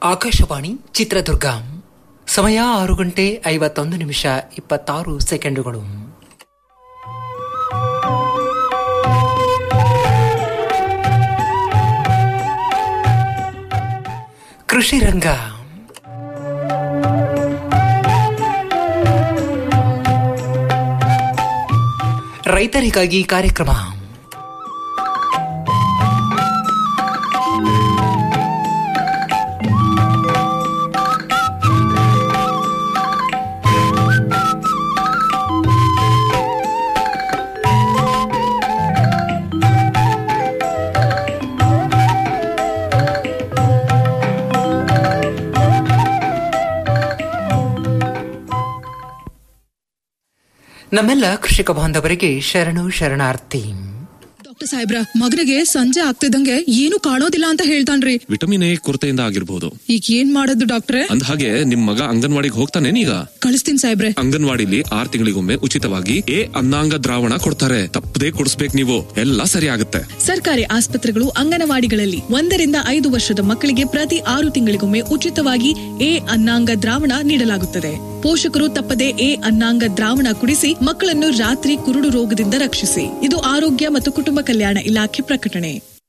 ಆಕಾಶವಾಣಿ ಚಿತ್ರದುರ್ಗ ಸಮಯ ಆರು ಗಂಟೆ ಐವತ್ತೊಂದು ನಿಮಿಷ ಇಪ್ಪತ್ತಾರು ಸೆಕೆಂಡುಗಳು ಕೃಷಿ ರಂಗ ರೈತರಿಗಾಗಿ ಕಾರ್ಯಕ್ರಮ ನಮ್ಮೆಲ್ಲ ಕೃಷಿಕ ಬಾಂಧವರಿಗೆ ಶರಣು ಶರಣಾರ್ಥಿ ಡಾಕ್ಟರ್ ಸಾಹೇಬ್ರ ಮಗನಿಗೆ ಸಂಜೆ ಆಗ್ತಿದ್ದಂಗೆ ಏನು ಕಾಣೋದಿಲ್ಲ ಅಂತ ಹೇಳ್ತಾನ್ರಿ ವಿಟಮಿನ್ ಎ ಕೊರತೆಯಿಂದ ಆಗಿರ್ಬೋದು ಈಗ ಏನ್ ಮಾಡೋದು ಡಾಕ್ಟ್ರೆ ಅಂದ ಹಾಗೆ ನಿಮ್ ಮಗ ಅಂಗನವಾಡಿಗೆ ಹೋಗ್ತಾನೇನೀಗ ಕಳಿಸ್ತೀನಿ ಸಾಹೇಬ್ರೆ ಅಂಗನವಾಡಿಲಿ ಆರ್ ತಿಂಗಳಿಗೊಮ್ಮೆ ಉಚಿತವಾಗಿ ಎ ಅನ್ನಾಂಗ ದ್ರಾವಣ ಕೊಡ್ತಾರೆ ತಪ್ಪದೇ ಕೊಡಿಸ್ಬೇಕು ನೀವು ಎಲ್ಲ ಸರಿ ಆಗುತ್ತೆ ಸರ್ಕಾರಿ ಆಸ್ಪತ್ರೆಗಳು ಅಂಗನವಾಡಿಗಳಲ್ಲಿ ಒಂದರಿಂದ ಐದು ವರ್ಷದ ಮಕ್ಕಳಿಗೆ ಪ್ರತಿ ಆರು ತಿಂಗಳಿಗೊಮ್ಮೆ ಉಚಿತವಾಗಿ ಎ ಅನ್ನಾಂಗ ದ್ರಾವಣ ನೀಡಲಾಗುತ್ತದೆ ಪೋಷಕರು ತಪ್ಪದೆ ಎ ಅನ್ನಾಂಗ ದ್ರಾವಣ ಕುಡಿಸಿ ಮಕ್ಕಳನ್ನು ರಾತ್ರಿ ಕುರುಡು ರೋಗದಿಂದ ರಕ್ಷಿಸಿ ಇದು ಆರೋಗ್ಯ ಮತ್ತು ಕುಟುಂಬ ಕಲ್ಯಾಣ ಇಲಾಖೆ ಪ್ರಕಟಣೆ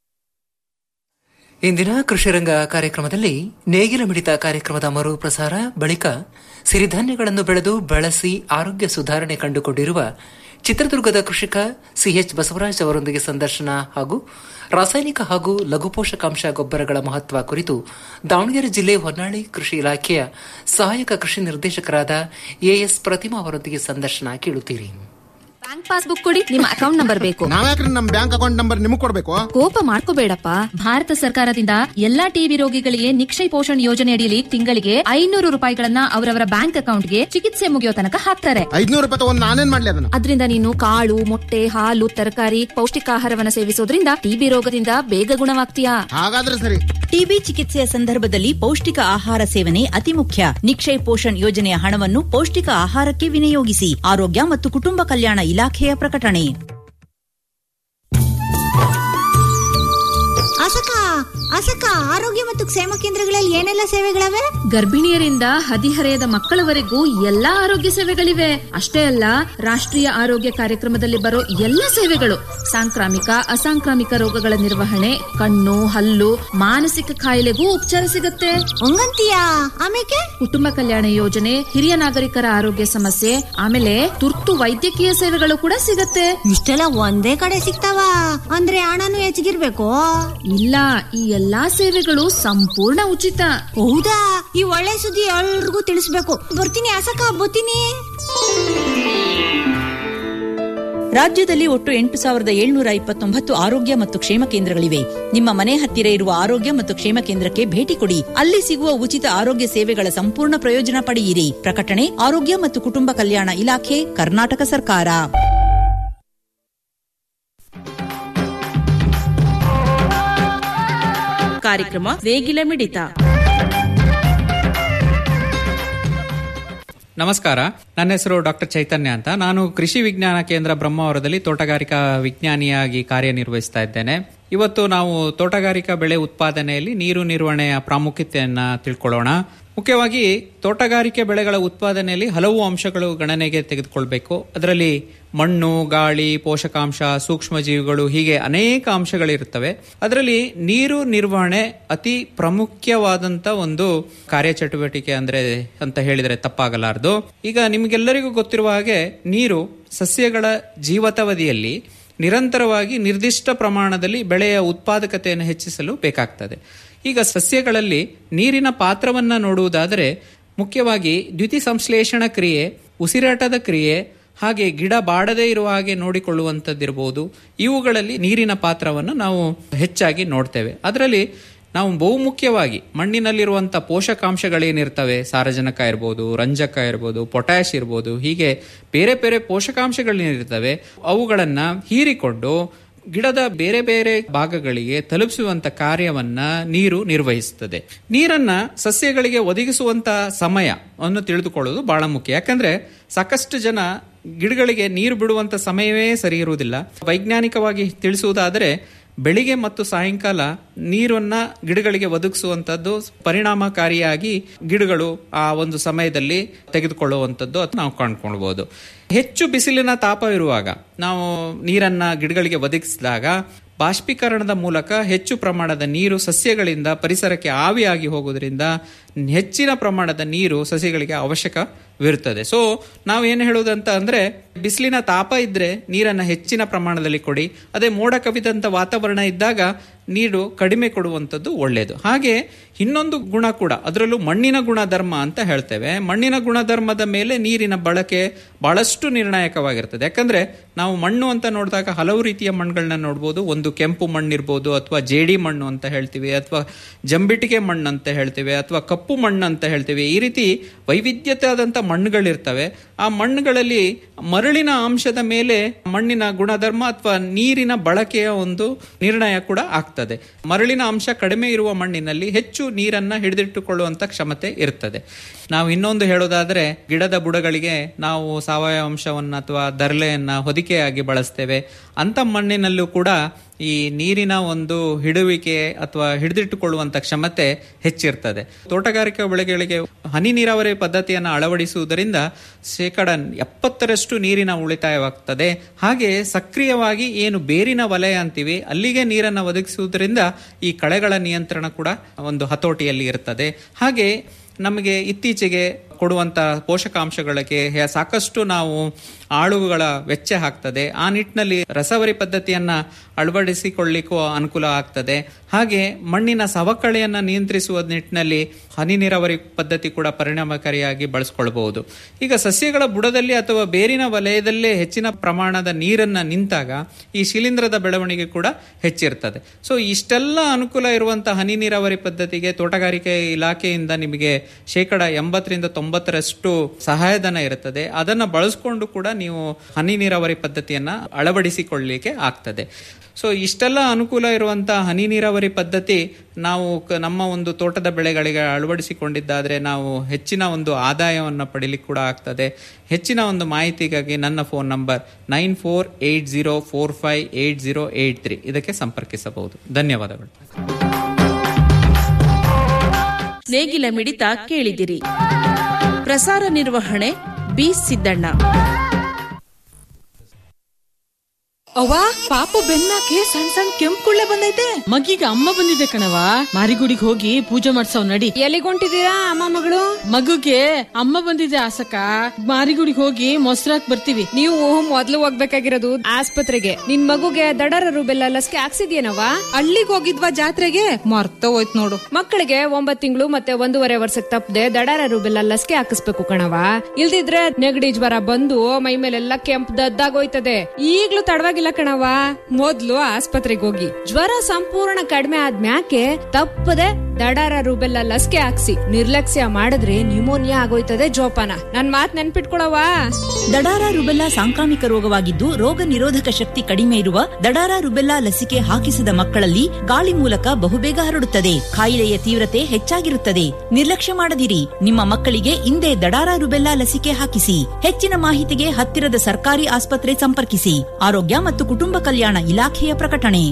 ಇಂದಿನ ಕೃಷಿರಂಗ ಕಾರ್ಯಕ್ರಮದಲ್ಲಿ ನೇಗಿಲ ಮಿಡಿತ ಕಾರ್ಯಕ್ರಮದ ಮರು ಪ್ರಸಾರ ಬಳಿಕ ಸಿರಿಧಾನ್ಯಗಳನ್ನು ಬೆಳೆದು ಬಳಸಿ ಆರೋಗ್ಯ ಸುಧಾರಣೆ ಕಂಡುಕೊಂಡಿರುವ ಚಿತ್ರದುರ್ಗದ ಕೃಷಿಕ ಸಿಎಚ್ ಬಸವರಾಜ್ ಅವರೊಂದಿಗೆ ಸಂದರ್ಶನ ಹಾಗೂ ರಾಸಾಯನಿಕ ಹಾಗೂ ಲಘು ಪೋಷಕಾಂಶ ಗೊಬ್ಬರಗಳ ಮಹತ್ವ ಕುರಿತು ದಾವಣಗೆರೆ ಜಿಲ್ಲೆ ಹೊನ್ನಾಳಿ ಕೃಷಿ ಇಲಾಖೆಯ ಸಹಾಯಕ ಕೃಷಿ ನಿರ್ದೇಶಕರಾದ ಎಎಸ್ ಪ್ರತಿಮಾ ಅವರೊಂದಿಗೆ ಸಂದರ್ಶನ ಕೇಳುತ್ತೀರಿ ಬ್ಯಾಂಕ್ ಪಾಸ್ಬುಕ್ ಕೊಡಿ ನಿಮ್ಮ ಅಕೌಂಟ್ ನಂಬರ್ ಬೇಕು ನಾವ್ಯಾಕ್ರಿ ನಮ್ ಬ್ಯಾಂಕ್ ಅಕೌಂಟ್ ನಂಬರ್ ನಿಮಗ್ ಕೊಡ್ಬೇಕು ಕೋಪ ಮಾಡ್ಕೋಬೇಡಪ್ಪ ಭಾರತ ಸರ್ಕಾರದಿಂದ ಎಲ್ಲಾ ಟಿಬಿ ರೋಗಿಗಳಿಗೆ ನಿಕ್ಷಯ ಪೋಷಣ್ ಯೋಜನೆ ಅಡಿಯಲ್ಲಿ ತಿಂಗಳಿಗೆ ಐನೂರು ರೂಪಾಯಿಗಳನ್ನ ಅವರವರ ಬ್ಯಾಂಕ್ ಅಕೌಂಟ್ಗೆ ಚಿಕಿತ್ಸೆ ಮುಗಿಯೋ ತನಕ ಹಾಕ್ತಾರೆ ಐದ್ನೂರು ರೂಪಾಯಿ ತಗೊಂಡ್ ನಾನೇನ್ ಮಾಡ್ಲಿ ಅದನ್ನ ಅದರಿಂದ ನೀನು ಕಾಳು ಮೊಟ್ಟೆ ಹಾಲು ತರಕಾರಿ ಪೌಷ್ಟಿಕಾಹಾರವನ್ನ ಸೇವಿಸೋದ್ರಿಂದ ಟಿಬಿ ರೋಗದಿಂದ ಬೇಗ ಗುಣವಾಗ್ತೀಯಾ ಹಾಗಾದ್ರೆ ಸರಿ ಟಿಬಿ ಚಿಕಿತ್ಸೆಯ ಸಂದರ್ಭದಲ್ಲಿ ಪೌಷ್ಟಿಕ ಆಹಾರ ಸೇವನೆ ಅತಿ ಮುಖ್ಯ ನಿಕ್ಷಯ್ ಪೋಷಣ್ ಯೋಜನೆಯ ಹಣವನ್ನು ಪೌಷ್ಟಿಕ ಆಹಾರಕ್ಕೆ ವಿನಿಯೋಗಿಸಿ ಆರೋಗ್ಯ ಮತ್ತು ಕುಟುಂಬ ಕಲ್ಯಾಣ ಇಲಾಖೆಯ ಪ್ರಕಟಣೆ ಅಸಕ ಅಸಕ ಆರೋಗ್ಯ ಮತ್ತು ಕ್ಷೇಮ ಕೇಂದ್ರಗಳಲ್ಲಿ ಏನೆಲ್ಲ ಸೇವೆಗಳವೆ ಗರ್ಭಿಣಿಯರಿಂದ ಹದಿಹರೆಯದ ಮಕ್ಕಳವರೆಗೂ ಎಲ್ಲಾ ಆರೋಗ್ಯ ಸೇವೆಗಳಿವೆ ಅಷ್ಟೇ ಅಲ್ಲ ರಾಷ್ಟ್ರೀಯ ಆರೋಗ್ಯ ಕಾರ್ಯಕ್ರಮದಲ್ಲಿ ಬರೋ ಎಲ್ಲ ಸೇವೆಗಳು ಸಾಂಕ್ರಾಮಿಕ ಅಸಾಂಕ್ರಾಮಿಕ ರೋಗಗಳ ನಿರ್ವಹಣೆ ಕಣ್ಣು ಹಲ್ಲು ಮಾನಸಿಕ ಕಾಯಿಲೆಗೂ ಉಪಚಾರ ಸಿಗುತ್ತೆ ಹಂಗಂತೀಯಾ ಆಮೇಲೆ ಕುಟುಂಬ ಕಲ್ಯಾಣ ಯೋಜನೆ ಹಿರಿಯ ನಾಗರಿಕರ ಆರೋಗ್ಯ ಸಮಸ್ಯೆ ಆಮೇಲೆ ತುರ್ತು ವೈದ್ಯಕೀಯ ಸೇವೆಗಳು ಕೂಡ ಸಿಗತ್ತೆ ಇಷ್ಟೆಲ್ಲ ಒಂದೇ ಕಡೆ ಸಿಗ್ತಾವ ಅಂದ್ರೆ ಹಣನು ಹೆಚ್ಚಿಗಿರ್ಬೇಕು ಇಲ್ಲ ಈ ಎಲ್ಲಾ ಸೇವೆಗಳು ಸಂಪೂರ್ಣ ಉಚಿತ ಹೌದಾ ಈ ಒಳ್ಳೆ ಸುದ್ದಿ ಎಲ್ರಿಗೂ ತಿಳಿಸ್ಬೇಕು ಬರ್ತೀನಿ ಅಸಕ ಬರ್ತೀನಿ ರಾಜ್ಯದಲ್ಲಿ ಒಟ್ಟು ಎಂಟು ಸಾವಿರದ ಏಳ್ನೂರ ಇಪ್ಪತ್ತೊಂಬತ್ತು ಆರೋಗ್ಯ ಮತ್ತು ಕ್ಷೇಮ ಕೇಂದ್ರಗಳಿವೆ ನಿಮ್ಮ ಮನೆ ಹತ್ತಿರ ಇರುವ ಆರೋಗ್ಯ ಮತ್ತು ಕ್ಷೇಮ ಕೇಂದ್ರಕ್ಕೆ ಭೇಟಿ ಕೊಡಿ ಅಲ್ಲಿ ಸಿಗುವ ಉಚಿತ ಆರೋಗ್ಯ ಸೇವೆಗಳ ಸಂಪೂರ್ಣ ಪ್ರಯೋಜನ ಪಡೆಯಿರಿ ಪ್ರಕಟಣೆ ಆರೋಗ್ಯ ಮತ್ತು ಕುಟುಂಬ ಕಲ್ಯಾಣ ಇಲಾಖೆ ಕರ್ನಾಟಕ ಸರ್ಕಾರ ಕಾರ್ಯಕ್ರಮ ನೇಗಿಲ ಮಿಡಿತ ನಮಸ್ಕಾರ ನನ್ನ ಹೆಸರು ಡಾಕ್ಟರ್ ಚೈತನ್ಯ ಅಂತ ನಾನು ಕೃಷಿ ವಿಜ್ಞಾನ ಕೇಂದ್ರ ಬ್ರಹ್ಮಾವರದಲ್ಲಿ ತೋಟಗಾರಿಕಾ ವಿಜ್ಞಾನಿಯಾಗಿ ಕಾರ್ಯನಿರ್ವಹಿಸ್ತಾ ಇದ್ದೇನೆ ಇವತ್ತು ನಾವು ತೋಟಗಾರಿಕಾ ಬೆಳೆ ಉತ್ಪಾದನೆಯಲ್ಲಿ ನೀರು ನಿರ್ವಹಣೆಯ ಪ್ರಾಮುಖ್ಯತೆಯನ್ನ ತಿಳ್ಕೊಳ್ಳೋಣ ಮುಖ್ಯವಾಗಿ ತೋಟಗಾರಿಕೆ ಬೆಳೆಗಳ ಉತ್ಪಾದನೆಯಲ್ಲಿ ಹಲವು ಅಂಶಗಳು ಗಣನೆಗೆ ತೆಗೆದುಕೊಳ್ಬೇಕು ಅದರಲ್ಲಿ ಮಣ್ಣು ಗಾಳಿ ಪೋಷಕಾಂಶ ಸೂಕ್ಷ್ಮ ಜೀವಿಗಳು ಹೀಗೆ ಅನೇಕ ಅಂಶಗಳಿರುತ್ತವೆ ಅದರಲ್ಲಿ ನೀರು ನಿರ್ವಹಣೆ ಅತಿ ಪ್ರಾಮುಖ್ಯವಾದಂತ ಒಂದು ಕಾರ್ಯಚಟುವಟಿಕೆ ಅಂದ್ರೆ ಅಂತ ಹೇಳಿದ್ರೆ ತಪ್ಪಾಗಲಾರದು ಈಗ ನಿಮಗೆಲ್ಲರಿಗೂ ಗೊತ್ತಿರುವ ಹಾಗೆ ನೀರು ಸಸ್ಯಗಳ ಜೀವತಾವಧಿಯಲ್ಲಿ ನಿರಂತರವಾಗಿ ನಿರ್ದಿಷ್ಟ ಪ್ರಮಾಣದಲ್ಲಿ ಬೆಳೆಯ ಉತ್ಪಾದಕತೆಯನ್ನು ಹೆಚ್ಚಿಸಲು ಬೇಕಾಗ್ತದೆ ಈಗ ಸಸ್ಯಗಳಲ್ಲಿ ನೀರಿನ ಪಾತ್ರವನ್ನ ನೋಡುವುದಾದರೆ ಮುಖ್ಯವಾಗಿ ದ್ಯುತಿ ಸಂಶ್ಲೇಷಣ ಕ್ರಿಯೆ ಉಸಿರಾಟದ ಕ್ರಿಯೆ ಹಾಗೆ ಗಿಡ ಬಾಡದೇ ಇರುವ ಹಾಗೆ ನೋಡಿಕೊಳ್ಳುವಂಥದ್ದಿರಬಹುದು ಇವುಗಳಲ್ಲಿ ನೀರಿನ ಪಾತ್ರವನ್ನು ನಾವು ಹೆಚ್ಚಾಗಿ ನೋಡ್ತೇವೆ ಅದರಲ್ಲಿ ನಾವು ಬಹುಮುಖ್ಯವಾಗಿ ಮಣ್ಣಿನಲ್ಲಿರುವಂಥ ಪೋಷಕಾಂಶಗಳೇನಿರ್ತವೆ ಸಾರಜನಕ ಇರ್ಬೋದು ರಂಜಕ ಇರ್ಬೋದು ಪೊಟ್ಯಾಶ್ ಇರ್ಬೋದು ಹೀಗೆ ಬೇರೆ ಬೇರೆ ಪೋಷಕಾಂಶಗಳೇನಿರ್ತವೆ ಅವುಗಳನ್ನು ಹೀರಿಕೊಂಡು ಗಿಡದ ಬೇರೆ ಬೇರೆ ಭಾಗಗಳಿಗೆ ತಲುಪಿಸುವಂತ ಕಾರ್ಯವನ್ನ ನೀರು ನಿರ್ವಹಿಸುತ್ತದೆ ನೀರನ್ನ ಸಸ್ಯಗಳಿಗೆ ಒದಗಿಸುವಂತ ಸಮಯ ಅನ್ನು ತಿಳಿದುಕೊಳ್ಳೋದು ಬಹಳ ಮುಖ್ಯ ಯಾಕಂದ್ರೆ ಸಾಕಷ್ಟು ಜನ ಗಿಡಗಳಿಗೆ ನೀರು ಬಿಡುವಂತ ಸಮಯವೇ ಸರಿ ಇರುವುದಿಲ್ಲ ವೈಜ್ಞಾನಿಕವಾಗಿ ತಿಳಿಸುವುದಾದರೆ ಬೆಳಿಗ್ಗೆ ಮತ್ತು ಸಾಯಂಕಾಲ ನೀರನ್ನ ಗಿಡಗಳಿಗೆ ಒದಗಿಸುವಂತದ್ದು ಪರಿಣಾಮಕಾರಿಯಾಗಿ ಗಿಡಗಳು ಆ ಒಂದು ಸಮಯದಲ್ಲಿ ತೆಗೆದುಕೊಳ್ಳುವಂಥದ್ದು ಅದು ನಾವು ಕಂಡುಕೊಳ್ಬಹುದು ಹೆಚ್ಚು ಬಿಸಿಲಿನ ತಾಪ ಇರುವಾಗ ನಾವು ನೀರನ್ನ ಗಿಡಗಳಿಗೆ ಒದಗಿಸಿದಾಗ ಬಾಷ್ಪೀಕರಣದ ಮೂಲಕ ಹೆಚ್ಚು ಪ್ರಮಾಣದ ನೀರು ಸಸ್ಯಗಳಿಂದ ಪರಿಸರಕ್ಕೆ ಆವಿಯಾಗಿ ಹೋಗೋದ್ರಿಂದ ಹೆಚ್ಚಿನ ಪ್ರಮಾಣದ ನೀರು ಸಸ್ಯಗಳಿಗೆ ಅವಶ್ಯಕವಿರುತ್ತದೆ ಸೊ ನಾವು ಏನು ಹೇಳುವುದಂತ ಅಂದ್ರೆ ಬಿಸಿಲಿನ ತಾಪ ಇದ್ರೆ ನೀರನ್ನು ಹೆಚ್ಚಿನ ಪ್ರಮಾಣದಲ್ಲಿ ಕೊಡಿ ಅದೇ ಮೋಡ ಕವಿದಂತ ವಾತಾವರಣ ಇದ್ದಾಗ ನೀರು ಕಡಿಮೆ ಕೊಡುವಂಥದ್ದು ಒಳ್ಳೆಯದು ಹಾಗೆ ಇನ್ನೊಂದು ಗುಣ ಕೂಡ ಅದರಲ್ಲೂ ಮಣ್ಣಿನ ಗುಣಧರ್ಮ ಅಂತ ಹೇಳ್ತೇವೆ ಮಣ್ಣಿನ ಗುಣಧರ್ಮದ ಮೇಲೆ ನೀರಿನ ಬಳಕೆ ಬಹಳಷ್ಟು ನಿರ್ಣಾಯಕವಾಗಿರ್ತದೆ ಯಾಕಂದ್ರೆ ನಾವು ಮಣ್ಣು ಅಂತ ನೋಡಿದಾಗ ಹಲವು ರೀತಿಯ ಮಣ್ಣುಗಳನ್ನ ನೋಡ್ಬೋದು ಒಂದು ಕೆಂಪು ಮಣ್ಣಿರ್ಬೋದು ಅಥವಾ ಜೇಡಿ ಮಣ್ಣು ಅಂತ ಹೇಳ್ತೀವಿ ಅಥವಾ ಜಂಬಿಟಿಗೆ ಮಣ್ಣು ಅಂತ ಹೇಳ್ತೇವೆ ಅಥವಾ ಕಪ್ಪು ಮಣ್ಣು ಅಂತ ಹೇಳ್ತೇವೆ ಈ ರೀತಿ ವೈವಿಧ್ಯತೆ ಆದಂಥ ಮಣ್ಣುಗಳಿರ್ತವೆ ಆ ಮಣ್ಣುಗಳಲ್ಲಿ ಮರಳಿನ ಅಂಶದ ಮೇಲೆ ಮಣ್ಣಿನ ಗುಣಧರ್ಮ ಅಥವಾ ನೀರಿನ ಬಳಕೆಯ ಒಂದು ನಿರ್ಣಯ ಕೂಡ ಆಗ್ತದೆ ಮರಳಿನ ಅಂಶ ಕಡಿಮೆ ಇರುವ ಮಣ್ಣಿನಲ್ಲಿ ಹೆಚ್ಚು ನೀರನ್ನ ಹಿಡಿದಿಟ್ಟುಕೊಳ್ಳುವಂತ ಕ್ಷಮತೆ ಇರ್ತದೆ ನಾವು ಇನ್ನೊಂದು ಹೇಳೋದಾದ್ರೆ ಗಿಡದ ಬುಡಗಳಿಗೆ ನಾವು ಸಾವಯವ ಅಂಶವನ್ನ ಅಥವಾ ದರ್ಲೆಯನ್ನ ಹೊದಿಕೆಯಾಗಿ ಬಳಸ್ತೇವೆ ಅಂತ ಮಣ್ಣಿನಲ್ಲೂ ಕೂಡ ಈ ನೀರಿನ ಒಂದು ಹಿಡುವಿಕೆ ಅಥವಾ ಹಿಡಿದಿಟ್ಟುಕೊಳ್ಳುವಂತ ಕ್ಷಮತೆ ಹೆಚ್ಚಿರ್ತದೆ ತೋಟಗಾರಿಕಾ ಬೆಳೆಗಳಿಗೆ ಹನಿ ನೀರಾವರಿ ಪದ್ಧತಿಯನ್ನು ಅಳವಡಿಸುವುದರಿಂದ ಶೇಕಡ ಎಪ್ಪತ್ತರಷ್ಟು ನೀರಿನ ಉಳಿತಾಯವಾಗ್ತದೆ ಹಾಗೆ ಸಕ್ರಿಯವಾಗಿ ಏನು ಬೇರಿನ ವಲಯ ಅಂತೀವಿ ಅಲ್ಲಿಗೆ ನೀರನ್ನು ಒದಗಿಸುವುದರಿಂದ ಈ ಕಳೆಗಳ ನಿಯಂತ್ರಣ ಕೂಡ ಒಂದು ಹತೋಟಿಯಲ್ಲಿ ಇರ್ತದೆ ಹಾಗೆ ನಮಗೆ ಇತ್ತೀಚೆಗೆ ಕೊಡುವಂತ ಪೋಷಕಾಂಶಗಳಿಗೆ ಸಾಕಷ್ಟು ನಾವು ಆಳುಗಳ ವೆಚ್ಚ ಆಗ್ತದೆ ಆ ನಿಟ್ಟಿನಲ್ಲಿ ರಸವರಿ ಪದ್ಧತಿಯನ್ನ ಅಳವಡಿಸಿಕೊಳ್ಳಿಕ್ಕೂ ಅನುಕೂಲ ಆಗ್ತದೆ ಹಾಗೆ ಮಣ್ಣಿನ ಸವಕಳಿಯನ್ನ ನಿಯಂತ್ರಿಸುವ ನಿಟ್ಟಿನಲ್ಲಿ ಹನಿ ನೀರಾವರಿ ಪದ್ಧತಿ ಕೂಡ ಪರಿಣಾಮಕಾರಿಯಾಗಿ ಬಳಸ್ಕೊಳ್ಬಹುದು ಈಗ ಸಸ್ಯಗಳ ಬುಡದಲ್ಲಿ ಅಥವಾ ಬೇರಿನ ವಲಯದಲ್ಲೇ ಹೆಚ್ಚಿನ ಪ್ರಮಾಣದ ನೀರನ್ನ ನಿಂತಾಗ ಈ ಶಿಲೀಂಧ್ರದ ಬೆಳವಣಿಗೆ ಕೂಡ ಹೆಚ್ಚಿರ್ತದೆ ಸೊ ಇಷ್ಟೆಲ್ಲ ಅನುಕೂಲ ಇರುವಂತಹ ಹನಿ ನೀರಾವರಿ ಪದ್ಧತಿಗೆ ತೋಟಗಾರಿಕೆ ಇಲಾಖೆಯಿಂದ ನಿಮಗೆ ಶೇಕಡ ಎಂಬತ್ತರಿಂದ ತೊಂಬತ್ತರಷ್ಟು ಸಹಾಯಧನ ಇರುತ್ತದೆ ಅದನ್ನ ಬಳಸ್ಕೊಂಡು ಕೂಡ ನೀವು ಹನಿ ನೀರಾವರಿ ಪದ್ಧತಿಯನ್ನ ಅಳವಡಿಸಿಕೊಳ್ಳಲಿಕ್ಕೆ ಆಗ್ತದೆ ಸೊ ಇಷ್ಟೆಲ್ಲ ಅನುಕೂಲ ಇರುವಂತಹ ಹನಿ ನೀರಾವರಿ ಪದ್ಧತಿ ನಾವು ನಮ್ಮ ಒಂದು ತೋಟದ ಬೆಳೆಗಳಿಗೆ ಅಳವಡಿಸಿಕೊಂಡಿದ್ದಾದ್ರೆ ನಾವು ಹೆಚ್ಚಿನ ಒಂದು ಆದಾಯವನ್ನು ಪಡಿಲಿಕ್ಕೆ ಕೂಡ ಆಗ್ತದೆ ಹೆಚ್ಚಿನ ಒಂದು ಮಾಹಿತಿಗಾಗಿ ನನ್ನ phone number nine four eight zero four five eight zero eight three ಇದಕ್ಕೆ ಸಂಪರ್ಕಿಸಬಹುದು ಧನ್ಯವಾದಗಳು ನೇಗಿಲ ಮಿಡಿತ ಕೇಳಿದಿರಿ ಪ್ರಸಾರ ನಿರ್ವಹಣೆ ಬಿ ಸಿದ್ದಣ್ಣ ಅವ್ವ ಪಾಪು ಬೆನ್ನಾಕೆ ಸಣ್ಣ ಸಣ್ಣ ಕೆಂಪು ಕುಳ್ಳೆ ಬಂದೈತೆ ಮಗಿಗೆ ಅಮ್ಮ ಬಂದಿದೆ ಕಣವ ಮಾರಿಗುಡಿಗೆ ಹೋಗಿ ಪೂಜೆ ಮಾಡ್ಸವ್ ನಡಿ ಎಲ್ಲಿಗೊಂಟಿದ್ದೀರಾ ಅಮ್ಮ ಮಗಳು ಮಗುಗೆ ಅಮ್ಮ ಬಂದಿದೆ ಆಸಕ ಮಾರಿಗುಡಿಗೆ ಹೋಗಿ ಮೊಸರಾಕ್ ಬರ್ತೀವಿ ನೀವು ಮೊದ್ಲು ಹೋಗ್ಬೇಕಾಗಿರೋದು ಆಸ್ಪತ್ರೆಗೆ ನಿನ್ ಮಗುಗೆ ದಡರ ರುಬೆಲ್ಲ ಲಸಿಕೆ ಹಾಕ್ಸಿದ್ಯೇನವ ಅಲ್ಲಿಗೆ ಹೋಗಿದ್ವಾ ಜಾತ್ರೆಗೆ ಮರ್ತ ಹೋಯ್ತು ನೋಡು ಮಕ್ಕಳಿಗೆ ಒಂಬತ್ ತಿಂಗಳು ಮತ್ತೆ ಒಂದೂವರೆ ವರ್ಷಕ್ಕೆ ತಪ್ಪದೆ ದಡಾರ ರುಬೆಲ್ಲ ಲಸಿಕೆ ಹಾಕಿಸ್ಬೇಕು ಕಣವ ಇಲ್ದಿದ್ರೆ ನೆಗಡಿ ಜ್ವರ ಬಂದು ಮೈ ಮೇಲೆಲ್ಲ ಕೆಂಪು ದದ್ದಾಗೋಯ್ತದೆ ಈಗ್ಲೂ ತಡವಾಗಿಲ್ಲ ಕಣವ ಮೊದ್ಲು ಆಸ್ಪತ್ರೆಗೆ ಹೋಗಿ ಜ್ವರ ಸಂಪೂರ್ಣ ಕಡಿಮೆ ಆದ್ಮ್ಯಾಕೆ ತಪ್ಪದೆ ದಡಾರ ರುಬೆಲ್ಲ ಲಸಿಕೆ ಹಾಕ್ಸಿ ನಿರ್ಲಕ್ಷ್ಯ ಮಾಡಿದ್ರೆ ನ್ಯೂಮೋನಿಯಾ ಆಗೋಯ್ತದೆ ಜೋಪಾನ ನನ್ ಮಾತ್ ನೆನ್ಪಿಟ್ಕೊಳವ ದಡಾರ ರುಬೆಲ್ಲಾ ಸಾಂಕ್ರಾಮಿಕ ರೋಗವಾಗಿದ್ದು ರೋಗ ನಿರೋಧಕ ಶಕ್ತಿ ಕಡಿಮೆ ಇರುವ ದಡಾರ ರುಬೆಲ್ಲಾ ಲಸಿಕೆ ಹಾಕಿಸಿದ ಮಕ್ಕಳಲ್ಲಿ ಗಾಳಿ ಮೂಲಕ ಬಹುಬೇಗ ಹರಡುತ್ತದೆ ಕಾಯಿಲೆಯ ತೀವ್ರತೆ ಹೆಚ್ಚಾಗಿರುತ್ತದೆ ನಿರ್ಲಕ್ಷ್ಯ ಮಾಡದಿರಿ ನಿಮ್ಮ ಮಕ್ಕಳಿಗೆ ಇಂದೇ ದಡಾರ ರುಬೆಲ್ಲಾ ಲಸಿಕೆ ಹಾಕಿಸಿ ಹೆಚ್ಚಿನ ಮಾಹಿತಿಗೆ ಹತ್ತಿರದ ಸರ್ಕಾರಿ ಆಸ್ಪತ್ರೆ ಸಂಪರ್ಕಿಸಿ ಆರೋಗ್ಯ ಮತ್ತು ಕುಟುಂಬ ಕಲ್ಯಾಣ ಇಲಾಖೆಯ ಪ್ರಕಟಣೆ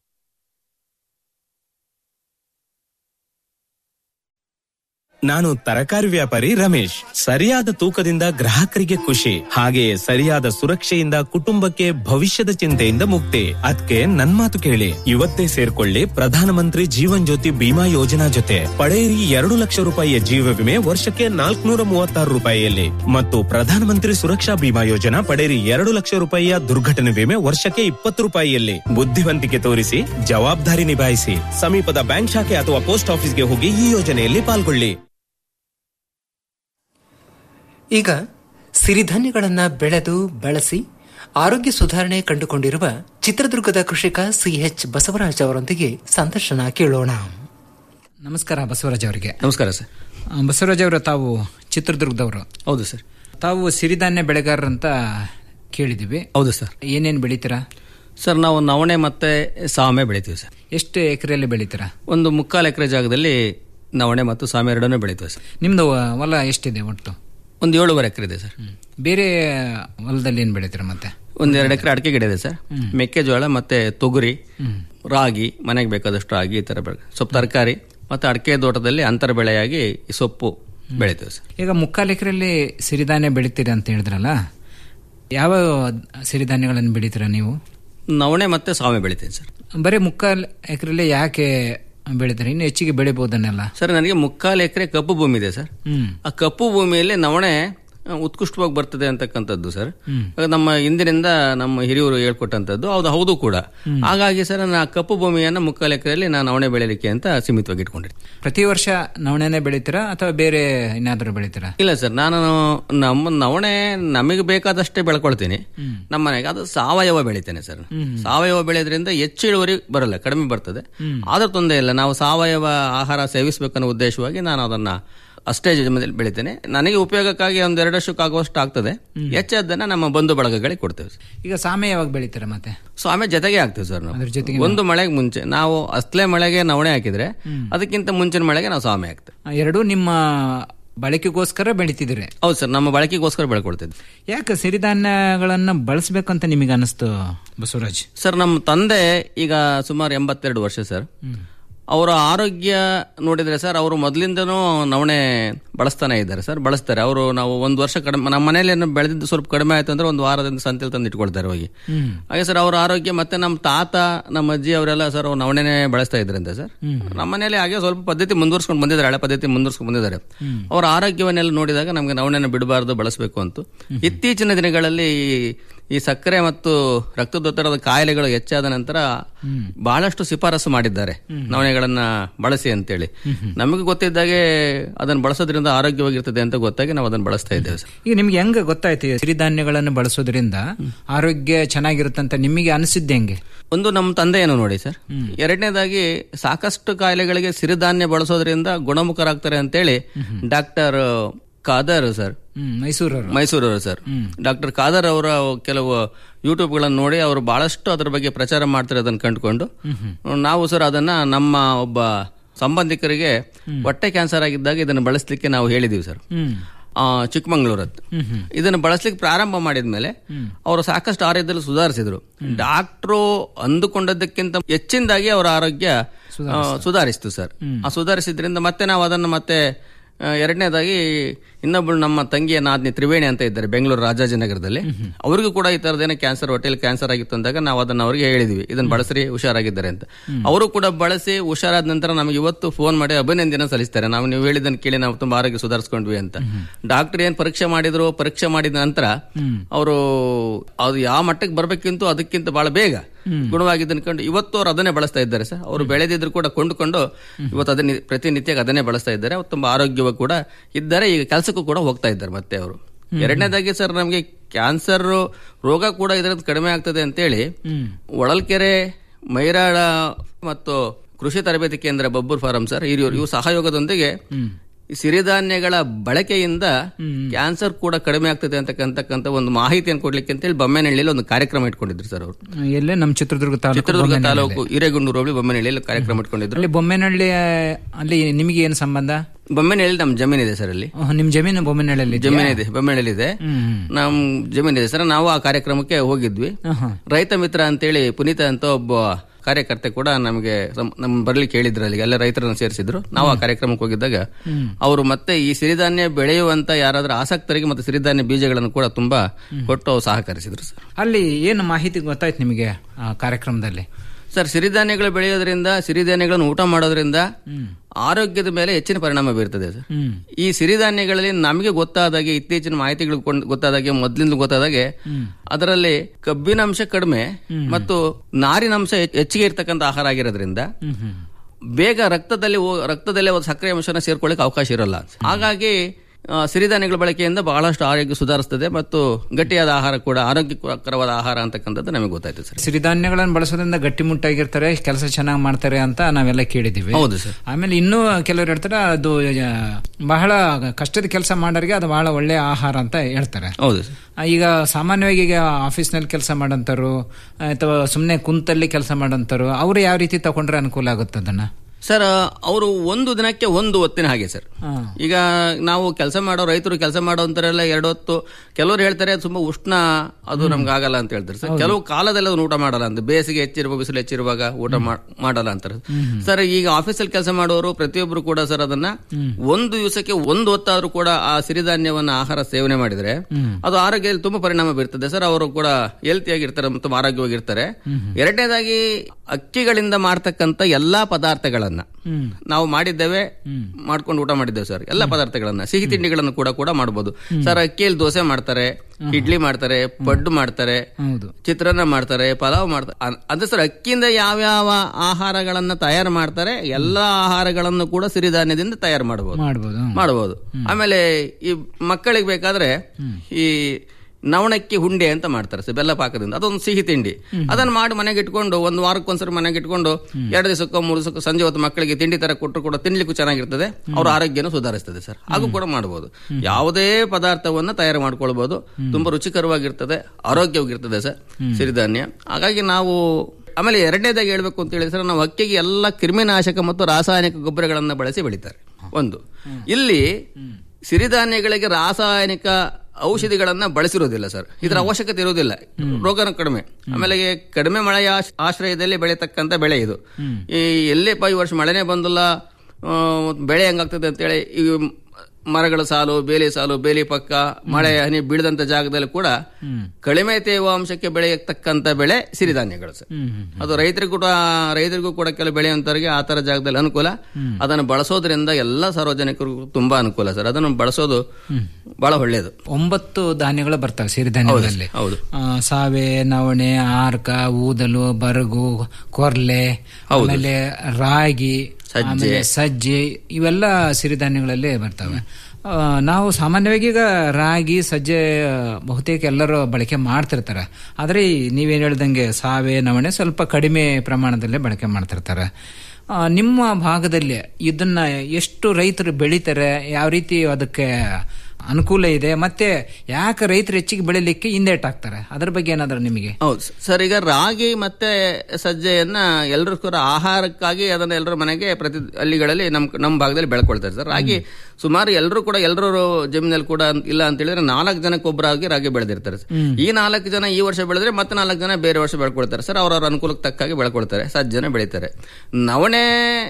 ನಾನು ತರಕಾರಿ ವ್ಯಾಪಾರಿ ರಮೇಶ್ ಸರಿಯಾದ ತೂಕದಿಂದ ಗ್ರಾಹಕರಿಗೆ ಖುಷಿ ಹಾಗೆಯೇ ಸರಿಯಾದ ಸುರಕ್ಷೆಯಿಂದ ಕುಟುಂಬಕ್ಕೆ ಭವಿಷ್ಯದ ಚಿಂತೆಯಿಂದ ಮುಕ್ತಿ ಅದಕ್ಕೆ ನನ್ ಮಾತು ಕೇಳಿ ಇವತ್ತೇ ಸೇರ್ಕೊಳ್ಳಿ ಪ್ರಧಾನಮಂತ್ರಿ ಜೀವನ್ ಜ್ಯೋತಿ ಬಿಮಾ ಯೋಜನಾ ಜೊತೆ ಪಡೆಯಿರಿ ಎರಡು ಲಕ್ಷ ರೂಪಾಯಿಯ ಜೀವ ವಿಮೆ ವರ್ಷಕ್ಕೆ ನಾಲ್ಕುನೂರ ಮೂವತ್ತಾರು ರೂಪಾಯಿಯಲ್ಲಿ ಮತ್ತು ಪ್ರಧಾನಮಂತ್ರಿ ಸುರಕ್ಷಾ ಬಿಮಾ ಯೋಜನಾ ಪಡೆಯಿರಿ ಎರಡು ಲಕ್ಷ ರೂಪಾಯಿಯ ದುರ್ಘಟನೆ ವಿಮೆ ವರ್ಷಕ್ಕೆ ಇಪ್ಪತ್ತು ರೂಪಾಯಿಯಲ್ಲಿ ಬುದ್ಧಿವಂತಿಕೆ ತೋರಿಸಿ ಜವಾಬ್ದಾರಿ ನಿಭಾಯಿಸಿ ಸಮೀಪದ ಬ್ಯಾಂಕ್ ಶಾಖೆ ಅಥವಾ ಪೋಸ್ಟ್ ಆಫೀಸ್ಗೆ ಹೋಗಿ ಈ ಯೋಜನೆಯಲ್ಲಿ ಪಾಲ್ಗೊಳ್ಳಿ ಈಗ ಸಿರಿಧಾನ್ಯಗಳನ್ನು ಬೆಳೆದು ಬಳಸಿ ಆರೋಗ್ಯ ಸುಧಾರಣೆ ಕಂಡುಕೊಂಡಿರುವ ಚಿತ್ರದುರ್ಗದ ಕೃಷಿಕ ಸಿಎಚ್ ಬಸವರಾಜ್ ಅವರೊಂದಿಗೆ ಸಂದರ್ಶನ ಕೇಳೋಣ ನಮಸ್ಕಾರ ಬಸವರಾಜ್ ಅವರಿಗೆ ನಮಸ್ಕಾರ ಸರ್ ಆ, ಬಸವರಾಜ್ ಅವರು ತಾವು ಚಿತ್ರದುರ್ಗದವರು ಹೌದು ಸರ್ ತಾವು ಸಿರಿಧಾನ್ಯ ಬೆಳೆಗಾರರಂತ ಕೇಳಿದಿವಿ ಹೌದು ಸರ್ ಏನೇನು ಬೆಳಿತೀರಾ ಸರ್ ನಾವು ನವಣೆ ಮತ್ತೆ ಸಾಮೆ ಬೆಳಿತೀವಿ ಸರ್ ಎಷ್ಟು ಎಕರೆಯಲ್ಲಿ ಬೆಳಿತೀರಾ ಒಂದು ಮುಕ್ಕಾಲು ಎಕರೆ ಜಾಗದಲ್ಲಿ ನವಣೆ ಮತ್ತು ಸಾಮೆ ಎರಡನ್ನೂ ಬೆಳಿತೀವಿ ಸರ್ ನಿಮ್ದು ಹೊಲ ಎಷ್ಟಿದೆ ಒಟ್ಟು ಒಂದು ಏಳುವರೆ ಎಕರೆ ಇದೆ ಸರ್ ಬೇರೆ ಹೊಲದಲ್ಲಿ ಏನು ಬೆಳಿತೀರಾ ಮತ್ತೆ ಒಂದು ಎರಡು ಎಕರೆ ಅಡಿಕೆ ಗಿಡ ಇದೆ ಸರ್ ಮೆಕ್ಕೆಜೋಳ ಮತ್ತೆ ತೊಗರಿ ರಾಗಿ ಮನೆಗೆ ಬೇಕಾದಷ್ಟು ರಾಗಿ ಈ ತರ ಬೆಳೆ ಸೊಪ್ಪು ತರಕಾರಿ ಮತ್ತೆ ಅಡಿಕೆ ತೋಟದಲ್ಲಿ ಅಂತರ ಬೆಳೆಯಾಗಿ ಈ ಸೊಪ್ಪು ಬೆಳಿತೇವೆ ಸರ್ ಈಗ ಮುಕ್ಕಾಲು ಎಕರೆಯಲ್ಲಿ ಸಿರಿಧಾನ್ಯ ಬೆಳಿತೀರಿ ಅಂತ ಹೇಳಿದ್ರಲ್ಲ ಯಾವ ಸಿರಿಧಾನ್ಯಗಳನ್ನು ಬೆಳಿತೀರಾ ನೀವು ನವಣೆ ಮತ್ತೆ ಸಾವೆ ಬೆಳಿತೇನೆ ಸರ್ ಬರೀ ಮುಕ್ಕಾಲು ಎಕರೆಯಲ್ಲಿ ಯಾಕೆ ಬೆಳಿತಾರೆ ಇನ್ನು ಹೆಚ್ಚಿಗೆ ಬೆಳಿಬೋದನ್ನೆಲ್ಲ ಸರ್ ನನಗೆ ಮುಕ್ಕಾಲು ಎಕರೆ ಕಪ್ಪು ಭೂಮಿ ಇದೆ ಸರ್ ಹ್ಮ್ ಆ ಕಪ್ಪು ಭೂಮಿಯಲ್ಲಿ ನವಣೆ ಆ, ಉತ್ಕೃಷ್ಟವಾಗಿ ಬರ್ತದೆ ಅಂತಕ್ಕಂಥದ್ದು ಸರ್ ಹ್ಮ್. ಆಗ ನಮ್ಮ ಹಿಂದಿನಿಂದ ನಮ್ಮ ಹಿರಿಯರು ಹೇಳ್ಕೊಟ್ಟಂತದ್ದು ಹೌದು ಹೌದು ಕೂಡ ಹಾಗಾಗಿ ಸರ್ ನಾನು ಆ ಕಪ್ಪು ಭೂಮಿಯನ್ನ ಮುಕ್ಕಾಲು ಎಕರೆಯಲ್ಲಿ ನಾನು ನವಣೆ ಬೆಳಿಲಿಕ್ಕೆ ಅಂತ ಸೀಮಿತವಾಗಿ ಇಟ್ಕೊಂಡಿರ್ತೀನಿ ಪ್ರತಿ ವರ್ಷ ನವಣೆನೆ ಬೆಳಿತೀರಾ ಅಥವಾ ಬೇರೆ ಇನ್ನಾದ್ರೂ ಬೆಳಿತೀರಾ ಇಲ್ಲ ಸರ್ ನಾನು ನಮ್ಮ ನವಣೆ ನಮಗೆ ಬೇಕಾದಷ್ಟೇ ಬೆಳ್ಕೊಳ್ತೀನಿ ನಮ್ಮ ಮನೆಗೆ ಅದು ಸಾವಯವ ಬೆಳಿತೇನೆ ಸರ್ ಸಾವಯವ ಬೆಳೆಯೋದ್ರಿಂದ ಹೆಚ್ಚು ಇಳುವರಿ ಬರಲ್ಲ ಕಡಿಮೆ ಬರ್ತದೆ ಆದ್ರೂ ತೊಂದರೆ ಇಲ್ಲ ನಾವು ಸಾವಯವ ಆಹಾರ ಸೇವಿಸಬೇಕನ್ನೋ ಉದ್ದೇಶವಾಗಿ ನಾನು ಅದನ್ನ ಅಷ್ಟೇ ಜಮದಲ್ಲಿ ಬೆಳಿತೇನೆ ನನಗೆ ಉಪಯೋಗಕ್ಕಾಗಿ ಒಂದ್ ಎರಡು ವರ್ಷಕ್ಕೆ ಆಗುವಷ್ಟು ಆಗ್ತದೆ ಹೆಚ್ಚಾದನ್ನ ನಮ್ಮ ಬಂಧು ಬಳಗಗಳಿಗೆ ಕೊಡ್ತೇವೆ ಸರ್. ಈಗ ಸಾಮೆ ಯಾವಾಗ ಬೆಳಿತೀರಾ ಮತ್ತೆ ಸೊ ಆಮೇಲೆ ಜೊತೆಗೆ ಆಗ್ತೇವೆ ಸರ್ ಅದ್ರ ನಾವು ಜೊತೆಗೆ ಒಂದು ಮಳೆಗೆ ಮುಂಚೆ ನಾವು ಅಸ್ಲೆ ಮಳೆಗೆ ನವಣೆ ಹಾಕಿದ್ರೆ ಅದಕ್ಕಿಂತ ಮುಂಚಿನ ಮಳೆಗೆ ನಾವು ಸಾಮೆ ಹಾಕ್ತೇವೆ ಆ, ಎರಡೂ ನಿಮ್ಮ ಬಳಕೆಗೋಸ್ಕರ ಬೆಳಿತಿದ್ದೀರಿ ಹೌದು ಸರ್ ನಮ್ಮ ಬಳಕೆಗೋಸ್ಕರ ಬೆಳ್ಕೊಳ್ತಿದ್ವಿ ಯಾಕೆ ಸಿರಿಧಾನ್ಯಗಳನ್ನ ಬಳಸಬೇಕಂತ ನಿಮಗೆ ಅನಿಸ್ತು ಬಸವರಾಜ್ ಸರ್ ನಮ್ಮ ತಂದೆ ಈಗ ಸುಮಾರು ಎಂಬತ್ತೆರಡು ವರ್ಷ ಸರ್ ಅವರ ಆರೋಗ್ಯ ನೋಡಿದ್ರೆ ಸರ್ ಅವರು ಮೊದಲಿಂದನೂ ನವಣೆ ಬಳಸ್ತಾನೆ ಇದ್ದಾರೆ ಸರ್ ಬಳಸ್ತಾರೆ ಅವರು ನಾವು ಒಂದು ವರ್ಷ ಕಡಿಮೆ ನಮ್ಮ ಮನೇಲಿ ಏನು ಬೆಳೆದಿದ್ದು ಸ್ವಲ್ಪ ಕಡಿಮೆ ಆಯ್ತು ಅಂದ್ರೆ ಒಂದು ವಾರದಿಂದ ಸಂತೆಲಿ ತಂದು ಇಟ್ಕೊಳ್ತಾರೆ ಹೋಗಿ ಹಾಗೆ ಸರ್ ಅವರ ಆರೋಗ್ಯ ಮತ್ತೆ ನಮ್ಮ ತಾತ ನಮ್ಮ ಅಜ್ಜಿ ಅವರೆಲ್ಲ ಸರ್ ಅವ್ರು ನವಣೆನೆ ಬಳಸ್ತಾ ಇದ್ರಂತೆ ಸರ್ ನಮ್ಮ ಮನೇಲಿ ಹಾಗೆ ಸ್ವಲ್ಪ ಪದ್ಧತಿ ಮುಂದುವರ್ಸ್ಕೊಂಡು ಬಂದಿದ್ದಾರೆ ಹಳೆ ಪದ್ಧತಿ ಮುಂದುವರ್ಸ್ಕೊಂಡು ಬಂದಿದ್ದಾರೆ ಅವರ ಆರೋಗ್ಯವನ್ನೆಲ್ಲ ನೋಡಿದಾಗ ನಮಗೆ ನವಣೆನ ಬಿಡಬಾರ್ದು ಬಳಸಬೇಕು ಅಂತ ಇತ್ತೀಚಿನ ದಿನಗಳಲ್ಲಿ ಈ- ಈ ಸಕ್ಕರೆ ಮತ್ತು ರಕ್ತದೊತ್ತಡದ ಕಾಯಿಲೆಗಳು ಹೆಚ್ಚಾದ ನಂತರ ಬಹಳಷ್ಟು ಶಿಫಾರಸು ಮಾಡಿದ್ದಾರೆ ನವಣೆಗಳನ್ನ ಬಳಸಿ ಅಂತೇಳಿ ನಮಗೆ ಗೊತ್ತಿದ್ದಾಗೆ ಅದನ್ನು ಬಳಸೋದ್ರಿಂದ ಆರೋಗ್ಯವಾಗಿರ್ತದೆ ಅಂತ ಗೊತ್ತಾಗಿ ನಾವು ಅದನ್ನು ಬಳಸ್ತಾ ಇದ್ದೇವೆ ಸರ್ ಈಗ ನಿಮ್ಗೆ ಹೆಂಗ ಗೊತ್ತಾಯ್ತು ಈ ಸಿರಿಧಾನ್ಯಗಳನ್ನು ಬಳಸೋದ್ರಿಂದ ಆರೋಗ್ಯ ಚೆನ್ನಾಗಿರುತ್ತಂತ ನಿಮಗೆ ಅನಿಸಿದ್ದೆ ಹೆಂಗೆ ಒಂದು ನಮ್ಮ ತಂದೆಯನ್ನು ನೋಡಿ ಸರ್ ಎರಡನೇದಾಗಿ ಸಾಕಷ್ಟು ಕಾಯಿಲೆಗಳಿಗೆ ಸಿರಿಧಾನ್ಯ ಬಳಸೋದ್ರಿಂದ ಗುಣಮುಖರಾಗ್ತಾರೆ ಅಂತೇಳಿ ಡಾಕ್ಟರ್ ಖಾದರ್ ಸರ್ ಹ್ಮ್ ಮೈಸೂರವರು ಮೈಸೂರವರು ಸರ್ ಡಾಕ್ಟರ್ ಖಾದರ್ ಅವರ ಕೆಲವು ಯೂಟ್ಯೂಬ್ಗಳನ್ನು ನೋಡಿ ಅವರು ಬಹಳಷ್ಟು ಅದರ ಬಗ್ಗೆ ಪ್ರಚಾರ ಮಾಡ್ತಾರೆ ಅದನ್ನು ಕಂಡುಕೊಂಡು ನಾವು ಸರ್ ಅದನ್ನ ನಮ್ಮ ಒಬ್ಬ ಸಂಬಂಧಿಕರಿಗೆ ಹೊಟ್ಟೆ ಕ್ಯಾನ್ಸರ್ ಆಗಿದ್ದಾಗ ಇದನ್ನು ಬಳಸಲಿಕ್ಕೆ ನಾವು ಹೇಳಿದೀವಿ ಸರ್ ಹ್ಮ್ ಆ, ಚಿಕ್ಕಮಂಗ್ಳೂರದ್ದು ಇದನ್ನು ಬಳಸಲಿಕ್ಕೆ ಪ್ರಾರಂಭ ಮಾಡಿದ್ಮೇಲೆ ಅವರು ಸಾಕಷ್ಟು ಆರೋಗ್ಯದಲ್ಲಿ ಸುಧಾರಿಸಿದ್ರು ಡಾಕ್ಟ್ರು ಅಂದುಕೊಂಡದ್ದಕ್ಕಿಂತ ಹೆಚ್ಚಿನದಾಗಿ ಅವರ ಆರೋಗ್ಯ ಆ, ಸುಧಾರಿಸಿತು ಸರ್ ಆ ಸುಧಾರಿಸಿದ್ರಿಂದ ಮತ್ತೆ ನಾವು ಅದನ್ನು ಮತ್ತೆ ಆ, ಎರಡನೇದಾಗಿ ಇನ್ನೊಬ್ಬಳು ನಮ್ಮ ತಂಗಿಯ ನಾದ್ನಿ ತ್ರಿವೇಣಿ ಅಂತ ಇದ್ದಾರೆ ಬೆಂಗಳೂರು ರಾಜಾಜಿನಗರದಲ್ಲಿ ಅವರಿಗೂ ಕೂಡ ಈ ತರದೇನೋ ಕ್ಯಾನ್ಸರ್ ಹೊಟ್ಟೆಲಿ ಕ್ಯಾನ್ಸರ್ ಆಗಿತ್ತು ಅಂದಾಗ ನಾವು ಅದನ್ನ ಅವರಿಗೆ ಹೇಳಿದ್ವಿ ಇದನ್ನ ಬಳಸ್ರಿ ಹುಷಾರಾಗಿದ್ದಾರೆ ಅಂತ ಅವರು ಕೂಡ ಬಳಸಿ ಹುಷಾರಾದ ನಂತರ ನಮಗೆ ಇವತ್ತು ಫೋನ್ ಮಾಡಿ ಅಭಿನಂದನೆ ಸಲ್ಲಿಸ್ತಾರೆ ನಾವು ನೀವು ಹೇಳಿದ್ದನ್ನು ಕೇಳಿ ನಾವು ತುಂಬಾ ಆರೋಗ್ಯ ಸುಧಾರಿಸ್ಕೊಂಡ್ವಿ ಅಂತ ಡಾಕ್ಟರ್ ಏನ್ ಪರೀಕ್ಷೆ ಮಾಡಿದ್ರು ಪರೀಕ್ಷೆ ಮಾಡಿದ ನಂತರ ಅವರು ಅದು ಯಾವ ಮಟ್ಟಕ್ಕೆ ಬರ್ಬೇಕಿಂತೂ ಅದಕ್ಕಿಂತ ಬಹಳ ಬೇಗ ಗುಣವಾಗಿದ್ದು ಅನ್ಕೊಂಡು ಇವತ್ತು ಅವ್ರು ಅದನ್ನೇ ಬಳಸ್ತಾ ಇದ್ದಾರೆ ಸರ್ ಅವರು ಬೆಳೆದಿದ್ರು ಕೂಡ ಕೊಂಡುಕೊಂಡು ಇವತ್ತು ಅದನ್ನ ಪ್ರತಿನಿತ್ಯ ಅದನ್ನೇ ಬಳಸ್ತಾ ಇದ್ದಾರೆ ಅವ್ರು ತುಂಬಾ ಆರೋಗ್ಯವಾಗಿ ಕೂಡ ಇದ್ದಾರೆ ಈಗ ಕೆಲಸಕ್ಕೂ ಕೂಡ ಹೋಗ್ತಾ ಇದ್ದಾರೆ ಮತ್ತೆ ಅವರು ಎರಡನೇದಾಗಿ ಸರ್ ನಮಗೆ ಕ್ಯಾನ್ಸರ್ ರೋಗ ಕೂಡ ಇದರಿಂದ ಕಡಿಮೆ ಆಗ್ತದೆ ಅಂತೇಳಿ ಹೊಳಲ್ಕೆರೆ ಮೈರಾಳ ಮತ್ತು ಕೃಷಿ ತರಬೇತಿ ಕೇಂದ್ರ ಬಬ್ಬೂರ್ ಫಾರಂ ಸರ್ ಹಿರಿಯೂರು ಇವು ಸಹಯೋಗದೊಂದಿಗೆ ಈ ಸಿರಿಧಾನ್ಯಗಳ ಬಳಕೆಯಿಂದ ಕ್ಯಾನ್ಸರ್ ಕೂಡ ಕಡಿಮೆ ಆಗ್ತದೆ ಅಂತಕ್ಕಂತಕ್ಕಂಥ ಒಂದು ಮಾಹಿತಿಯನ್ನು ಕೊಡ್ಲಿಕ್ಕೆ ಅಂತೇಳಿ ಬೊಮ್ಮೆನಹಳ್ಳಿಯಲ್ಲಿ ಒಂದು ಕಾರ್ಯಕ್ರಮ ಇಟ್ಕೊಂಡಿದ್ರು ಸರ್ ಅವರು ಎಲ್ಲೇ ನಮ್ಮ ಚಿತ್ರದುರ್ಗ ತಾಲೂಕು ಚಿತ್ರದುರ್ಗ ಬೊಮ್ಮೆನಹಳ್ಳಿ. ತಾಲೂಕು ಹಿರೇಗುಂಡೂರು ಹೋಬಳಿ ಬೊಮ್ಮೆನಹಳ್ಳಿಯಲ್ಲಿ ಕಾರ್ಯಕ್ರಮ ಇಟ್ಕೊಂಡಿದ್ರು ಅಲ್ಲಿ ಬೊಮ್ಮೆನಹಳ್ಳಿ ಅಲ್ಲಿ ನಿಮಗೆ ಏನು ಸಂಬಂಧ ಬೊಮ್ಮೆನಹಳ್ಳಿ ನಮ್ಮ ಜಮೀನಿದೆ ಸರ್ ಅಲ್ಲಿ ಓಹ್, ನಿಮ್ ಜಮೀನು ಬೊಮ್ಮೆನಹಳ್ಳಿ ಜಮೀನಿದೆ ಬೊಮ್ಮೆನಹಳ್ಳಿ ಇದೆ ಹ್ಮ್ ನಮ್ ಜಮೀನಿದೆ ಸರ್ ನಾವು ಆ ಕಾರ್ಯಕ್ರಮಕ್ಕೆ ಹೋಗಿದ್ವಿ ಆಹಾ. ರೈತ ಮಿತ್ರ ಅಂತೇಳಿ ಪುನೀತ ಅಂತ ಒಬ್ಬ ಕಾರ್ಯಕರ್ತೆ ಕೂಡ ನಮಗೆ ಸಂ- ನಮ್ ಬರ್ಲಿಕ್ಕೆ ಹೇಳಿದ್ರು ಅಲ್ಲಿಗೆ ಎಲ್ಲ ರೈತರನ್ನ ಸೇರಿಸಿದ್ರು ನಾವು ಆ ಕಾರ್ಯಕ್ರಮಕ್ಕೆ ಹೋಗಿದ್ದಾಗ ಅವರು ಮತ್ತೆ ಈ ಸಿರಿಧಾನ್ಯ ಬೆಳೆಯುವಂತ ಯಾರಾದ್ರೂ ಆಸಕ್ತರಿಗೆ ಮತ್ತೆ ಸಿರಿಧಾನ್ಯ ಬೀಜಗಳನ್ನು ಕೂಡ ತುಂಬಾ ಕೊಟ್ಟು ಅವ್ರು ಸಹಕರಿಸಿದ್ರು ಸರ್ ಅಲ್ಲಿ ಏನು ಮಾಹಿತಿ ಗೊತ್ತಾಯ್ತು ನಿಮಗೆ ಆ ಕಾರ್ಯಕ್ರಮದಲ್ಲಿ ಸರ್ ಸಿರಿಧಾನ್ಯಗಳು ಬೆಳೆಯೋದ್ರಿಂದ ಸಿರಿಧಾನ್ಯಗಳನ್ನು ಊಟ ಮಾಡೋದ್ರಿಂದ ಆರೋಗ್ಯದ ಮೇಲೆ ಹೆಚ್ಚಿನ ಪರಿಣಾಮ ಬೀರ್ತದೆ ಸರ್ ಹ್ಮ್ ಈ ಸಿರಿಧಾನ್ಯಗಳಲ್ಲಿ ನಮಗೆ ಗೊತ್ತಾದಾಗೆ ಇತ್ತೀಚಿನ ಮಾಹಿತಿಗಳು ಕೊಂಡ್- ಗೊತ್ತಾದಾಗೆ ಮೊದಲಿಂದ ಗೊತ್ತಾದಾಗೆ ಅದರಲ್ಲಿ ಕಬ್ಬಿನಾಂಶ ಕಡಿಮೆ ಮತ್ತು ನಾರಿನಾಂಶ ಹೆಚ್- ಹೆಚ್ಚಿಗೆ ಇರ್ತಕ್ಕಂಥ ಆಹಾರ ಆಗಿರೋದ್ರಿಂದ ಬೇಗ ರಕ್ತದಲ್ಲಿ ಹೋ- ರಕ್ತದಲ್ಲೇ ಒಂದು ಸಕ್ಕರೆ ಅಂಶನ ಸೇರ್ಕೊಳ್ಳಿಕ್ಕೆ ಅವಕಾಶ ಇರಲ್ಲ ಹಾಗಾಗಿ ಆ, ಸಿರಿಧಾನ್ಯಗಳ ಬಳಕೆಯಿಂದ ಬಹಳಷ್ಟು ಆರೋಗ್ಯ ಸುಧಾರಿಸ್ತದೆ ಮತ್ತು ಗಟ್ಟಿಯಾದ ಆಹಾರ ಕೂಡ ಆರೋಗ್ಯಕರವಾದ ಆಹಾರ ಅಂತಕ್ಕಂಥದ್ದು ನಮಗೆ ಗೊತ್ತಾಯ್ತು ಸರ್ ಸಿರಿಧಾನ್ಯಗಳನ್ನು ಬಳಸೋದ್ರಿಂದ ಗಟ್ಟಿಮುಟ್ಟಾಗಿರ್ತಾರೆ ಕೆಲಸ ಚೆನ್ನಾಗಿ ಮಾಡ್ತಾರೆ ಅಂತ ನಾವೆಲ್ಲ ಕೇಳಿದೀವಿ ಹೌದು ಸರ್ ಆಮೇಲೆ ಇನ್ನೂ ಕೆಲವರು ಹೇಳ್ತಾರೆ ಅದು ಆ, ಬಹಳ ಕಷ್ಟದ ಕೆಲಸ ಮಾಡೋರಿಗೆ ಅದು ಬಹಳ ಒಳ್ಳೆಯ ಆಹಾರ ಅಂತ ಹೇಳ್ತಾರೆ ಹೌದು ಸರ್ ಆ, ಈಗ ಸಾಮಾನ್ಯವಾಗಿ ಈಗ ಆಫೀಸ್ನಲ್ಲಿ ಕೆಲಸ ಮಾಡಂತಾರು ಅಥವಾ ಸುಮ್ಮನೆ ಕುಂತಲ್ಲಿ ಕೆಲಸ ಮಾಡಂತಾರು ಅವ್ರು ಯಾವ ರೀತಿ ತಗೊಂಡ್ರೆ ಅನುಕೂಲ ಆಗುತ್ತೆ ಅದನ್ನ ಸರ್ ಅವರು ಒಂದು ದಿನಕ್ಕೆ ಒಂದು ಹೊತ್ತಿನ ಹಾಗೆ ಸರ್ ಈಗ ನಾವು ಕೆಲಸ ಮಾಡೋ ರೈತರು ಕೆಲಸ ಮಾಡೋಂತರೆಲ್ಲ ಎರಡು ಹೊತ್ತು ಕೆಲವರು ಹೇಳ್ತಾರೆ ತುಂಬಾ ಉಷ್ಣ ಅದು ನಮ್ಗೆ ಆಗಲ್ಲ ಅಂತ ಹೇಳ್ತಾರೆ ಸರ್ ಕೆಲವು ಕಾಲದಲ್ಲಿ ಅದನ್ನ ಊಟ ಮಾಡಲ್ಲ ಅಂತ ಬೇಸಿಗೆ ಹೆಚ್ಚಿರುವ ಬಿಸಿಲು ಹೆಚ್ಚಿರುವಾಗ ಊಟ ಮಾಡ್- ಮಾಡಲ್ಲ ಅಂತಾರೆ ಸರ್ ಈಗ ಆಫೀಸಲ್ಲಿ ಕೆಲಸ ಮಾಡುವವರು ಪ್ರತಿಯೊಬ್ಬರು ಕೂಡ ಸರ್ ಅದನ್ನ ಒಂದು ದಿವಸಕ್ಕೆ ಒಂದು ಹೊತ್ತಾದ್ರೂ ಕೂಡ ಆ ಸಿರಿಧಾನ್ಯವನ್ನ ಆಹಾರ ಸೇವನೆ ಮಾಡಿದ್ರೆ ಅದು ಆರೋಗ್ಯದಲ್ಲಿ ತುಂಬಾ ಪರಿಣಾಮ ಬೀರ್ತದೆ ಸರ್ ಅವರು ಕೂಡ ಹೆಲ್ತಿ ಆಗಿರ್ತಾರೆ ಮತ್ತು ಆರೋಗ್ಯವಾಗಿರ್ತಾರೆ ಎರಡನೇದಾಗಿ ಅಕ್ಕಿಗಳಿಂದ ಮಾಡ್ತಕ್ಕಂಥ ಎಲ್ಲಾ ಪದಾರ್ಥಗಳನ್ನ ನಾವು ಮಾಡಿದ್ದೇವೆ ಮಾಡ್ಕೊಂಡು ಊಟ ಮಾಡಿದ್ದೇವೆ ಸರ್ ಎಲ್ಲ ಪದಾರ್ಥಗಳನ್ನ ಸಿಹಿ ತಿಂಡಿಗಳನ್ನು ಕೂಡ ಕೂಡ ಮಾಡಬಹುದು ಸರ್ ಅಕ್ಕಿಯಲ್ಲಿ ದೋಸೆ ಮಾಡ್ತಾರೆ ಇಡ್ಲಿ ಮಾಡ್ತಾರೆ ಪಡ್ಡು ಮಾಡ್ತಾರೆ ಚಿತ್ರಾನ್ನ ಮಾಡ್ತಾರೆ ಪಲಾವ್ ಮಾಡ್ತಾರೆ ಅ- ಅದೇ ಸರ್ ಅಕ್ಕಿಯಿಂದ ಯಾವ್ಯಾವ ಆಹಾರಗಳನ್ನ ತಯಾರು ಮಾಡ್ತಾರೆ ಎಲ್ಲಾ ಆಹಾರಗಳನ್ನು ಕೂಡ ಸಿರಿಧಾನ್ಯದಿಂದ ತಯಾರು ಮಾಡಬಹುದು ಮಾಡ್ಬೋದು ಮಾಡಬಹುದು ಆಮೇಲೆ ಈ ಮಕ್ಕಳಿಗೆ ಬೇಕಾದ್ರೆ ಈ ನವಣಕ್ಕಿ ಹುಂಡೆ ಅಂತ ಮಾಡ್ತಾರೆ ಸರ್ ಬೆಲ್ಲ ಪಾಕದಿಂದ ಅದೊಂದು ಸಿಹಿ ತಿಂಡಿ ಅದನ್ನ ಮಾಡಿ ಮನೆಗೆ ಇಟ್ಕೊಂಡು ಒಂದು ವಾರಕ್ಕೊಂದ್ಸರಿ ಮನೆಗೆ ಇಟ್ಕೊಂಡು ಎರಡು ದಿವಸಕ್ಕೋ ಮೂರು ದಿವಸಕ್ಕೋ ಸಂಜೆ ಹೊತ್ತು ಮಕ್ಕಳಿಗೆ ತಿಂಡಿ ತರ ಕೊಟ್ಟರು ಕೂಡ ತಿನ್ಲಿಕ್ಕೂ ಚೆನ್ನಾಗಿರ್ತದೆ ಅವ್ರ ಆರೋಗ್ಯನೂ ಸುಧಾರಿಸ್ತದೆ ಸರ್ ಹಾಗೂ ಕೂಡ ಮಾಡಬಹುದು ಯಾವುದೇ ಪದಾರ್ಥವನ್ನ ತಯಾರು ಮಾಡ್ಕೊಳ್ಬಹುದು ತುಂಬಾ ರುಚಿಕರವಾಗಿರ್ತದೆ ಆರೋಗ್ಯವಾಗಿರ್ತದೆ ಸರ್ ಸಿರಿಧಾನ್ಯ ಹಾಗಾಗಿ ನಾವು ಆಮೇಲೆ ಎರಡನೇದಾಗಿ ಹೇಳ್ಬೇಕು ಅಂತ ಹೇಳಿದ್ರೆ ಸರ್ ನಾವು ಅಕ್ಕಿಗೆ ಎಲ್ಲ ಕ್ರಿಮಿನಾಶಕ ಮತ್ತು ರಾಸಾಯನಿಕ ಗೊಬ್ಬರಗಳನ್ನ ಬಳಸಿ ಬೆಳಿತಾರೆ ಒಂದು ಇಲ್ಲಿ ಸಿರಿಧಾನ್ಯಗಳಿಗೆ ರಾಸಾಯನಿಕ ಔಷಧಿಗಳನ್ನ ಬಳಸಿರೋದಿಲ್ಲ ಸರ್ ಇದರ ಅವಶ್ಯಕತೆ ಇರುವುದಿಲ್ಲ ರೋಗನ ಕಡಿಮೆ ಆಮೇಲೆ ಕಡಿಮೆ ಮಳೆಯ ಆಶ್- ಆಶ್ರಯದಲ್ಲಿ ಬೆಳೆಯತಕ್ಕಂತ ಬೆಳೆ ಇದು ಈ ಎಲ್ಲೇ ಪ ಈ ವರ್ಷ ಮಳೆನೇ ಬಂದಿಲ್ಲ ಆ, ಬೆಳೆ ಹೆಂಗಾಗ್ತದೆ ಅಂತೇಳಿ ಈ ಮರಗಳ ಸಾಲು ಬೇಲಿ ಸಾಲು ಬೇಲಿ ಪಕ್ಕ ಮಳೆ ಹನಿ ಬೀಳದಂತ ಜಾಗದಲ್ಲಿ ಕೂಡ ಕಡಿಮೆ ತೇವಾಂಶಕ್ಕೆ ಬೆಳೆಯತಕ್ಕಂತ ಬೆಳೆ ಸಿರಿಧಾನ್ಯಗಳು ಸರ್ ಅದು ರೈತರಿಗೂ ಕೂಡ ರೈತರಿಗೂ ಕೂಡ ಕೆಲವು ಬೆಳೆಯುವಂತವರಿಗೆ ಆ ತರ ಜಾಗದಲ್ಲಿ ಅನುಕೂಲ ಅದನ್ನು ಬಳಸೋದ್ರಿಂದ ಎಲ್ಲ ಸಾರ್ವಜನಿಕರಿಗೂ ತುಂಬಾ ಅನುಕೂಲ ಸರ್ ಅದನ್ನು ಬಳಸೋದು ಬಹಳ ಒಳ್ಳೆಯದು ಒಂಬತ್ತು ಧಾನ್ಯಗಳು ಬರ್ತವೆ ಸಿರಿಧಾನ್ಯಗಳಲ್ಲಿ ಹೌದು ಆ, ಸಾವೆ ನವಣೆ ಆರ್ಕ ಊದಲು ಬರಗು ಕೊರ್ಲೆ ಆಮೇಲೆ ರಾಗಿ ಸಜ್ಜೆ. ಆಮೇಲೆ ಸಜ್ಜೆ ಇವೆಲ್ಲ ಸಿರಿಧಾನ್ಯಗಳಲ್ಲೇ ಬರ್ತವೆ ಆ, ನಾವು ಸಾಮಾನ್ಯವಾಗಿ ಈಗ ರಾಗಿ ಸಜ್ಜೆ ಆ, ಬಹುತೇಕ ಎಲ್ಲರೂ ಬಳಕೆ ಮಾಡ್ತಿರ್ತಾರೆ ಆದರೆ ಈ ನೀವೇನು ಹೇಳ್ದಂಗೆ ಸಾವೆ ನವಣೆ ಸ್ವಲ್ಪ ಕಡಿಮೆ ಪ್ರಮಾಣದಲ್ಲೇ ಬಳಕೆ ಮಾಡ್ತಿರ್ತಾರೆ ಆ, ನಿಮ್ಮ ಭಾಗದಲ್ಲಿ ಇದನ್ನ ಎಷ್ಟು ರೈತರು ಬೆಳಿತಾರೆ ಯಾವ ರೀತಿ ಅದಕ್ಕೆ ಅನುಕೂಲ ಇದೆ ಮತ್ತೆ ಯಾಕೆ ರೈತರು ಹೆಚ್ಚಿಗೆ ಬೆಳಿಲಿಕ್ಕೆ ಹಿಂದೇಟಾಗ್ತಾರೆ ಅದ್ರ ಬಗ್ಗೆ ಏನಾದ್ರು ನಿಮಗೆ ಹೌದು ಸರ್ ಈಗ ರಾಗಿ ಮತ್ತೆ ಸಜ್ಜೆಯನ್ನ ಎಲ್ಲರೂ ಕೂಡ ಆಹಾರಕ್ಕಾಗಿ ಅದನ್ನ ಎಲ್ಲರ ಮನೆಗೆ ಪ್ರತಿ ಹಳ್ಳಿಗಳಲ್ಲಿ ನಮ್ ನಮ್ಮ ಭಾಗದಲ್ಲಿ ಬೆಳ್ಕೊಳ್ತಾರೆ ಸರ್ ರಾಗಿ ಸುಮಾರು ಎಲ್ಲರೂ ಕೂಡ ಎಲ್ಲರೂ ಜಮೀನಲ್ಲಿ ಕೂಡ ಇಲ್ಲ ಅಂತ ಹೇಳಿದ್ರೆ ನಾಲ್ಕು ಜನಕ್ಕೆ ಒಬ್ಬರಾಗಿ ರಾಗಿ ಬೆಳೆದಿರ್ತಾರೆ ಸರ್. ಈ ನಾಲ್ಕು ಜನ ಈ ವರ್ಷ ಬೆಳೆದ್ರೆ ಮತ್ತೆ ನಾಲ್ಕು ಜನ ಬೇರೆ ವರ್ಷ ಬೆಳ್ಕೊಳ್ತಾರೆ ಸರ್ ಅವ್ರವ್ರ ಅನುಕೂಲಕ್ಕೆ ತಕ್ಕಾಗಿ ಬೆಳ್ಕೊಳ್ತಾರೆ ಸಜ್ಜನೆ ಬೆಳೀತಾರೆ ನವಣೆ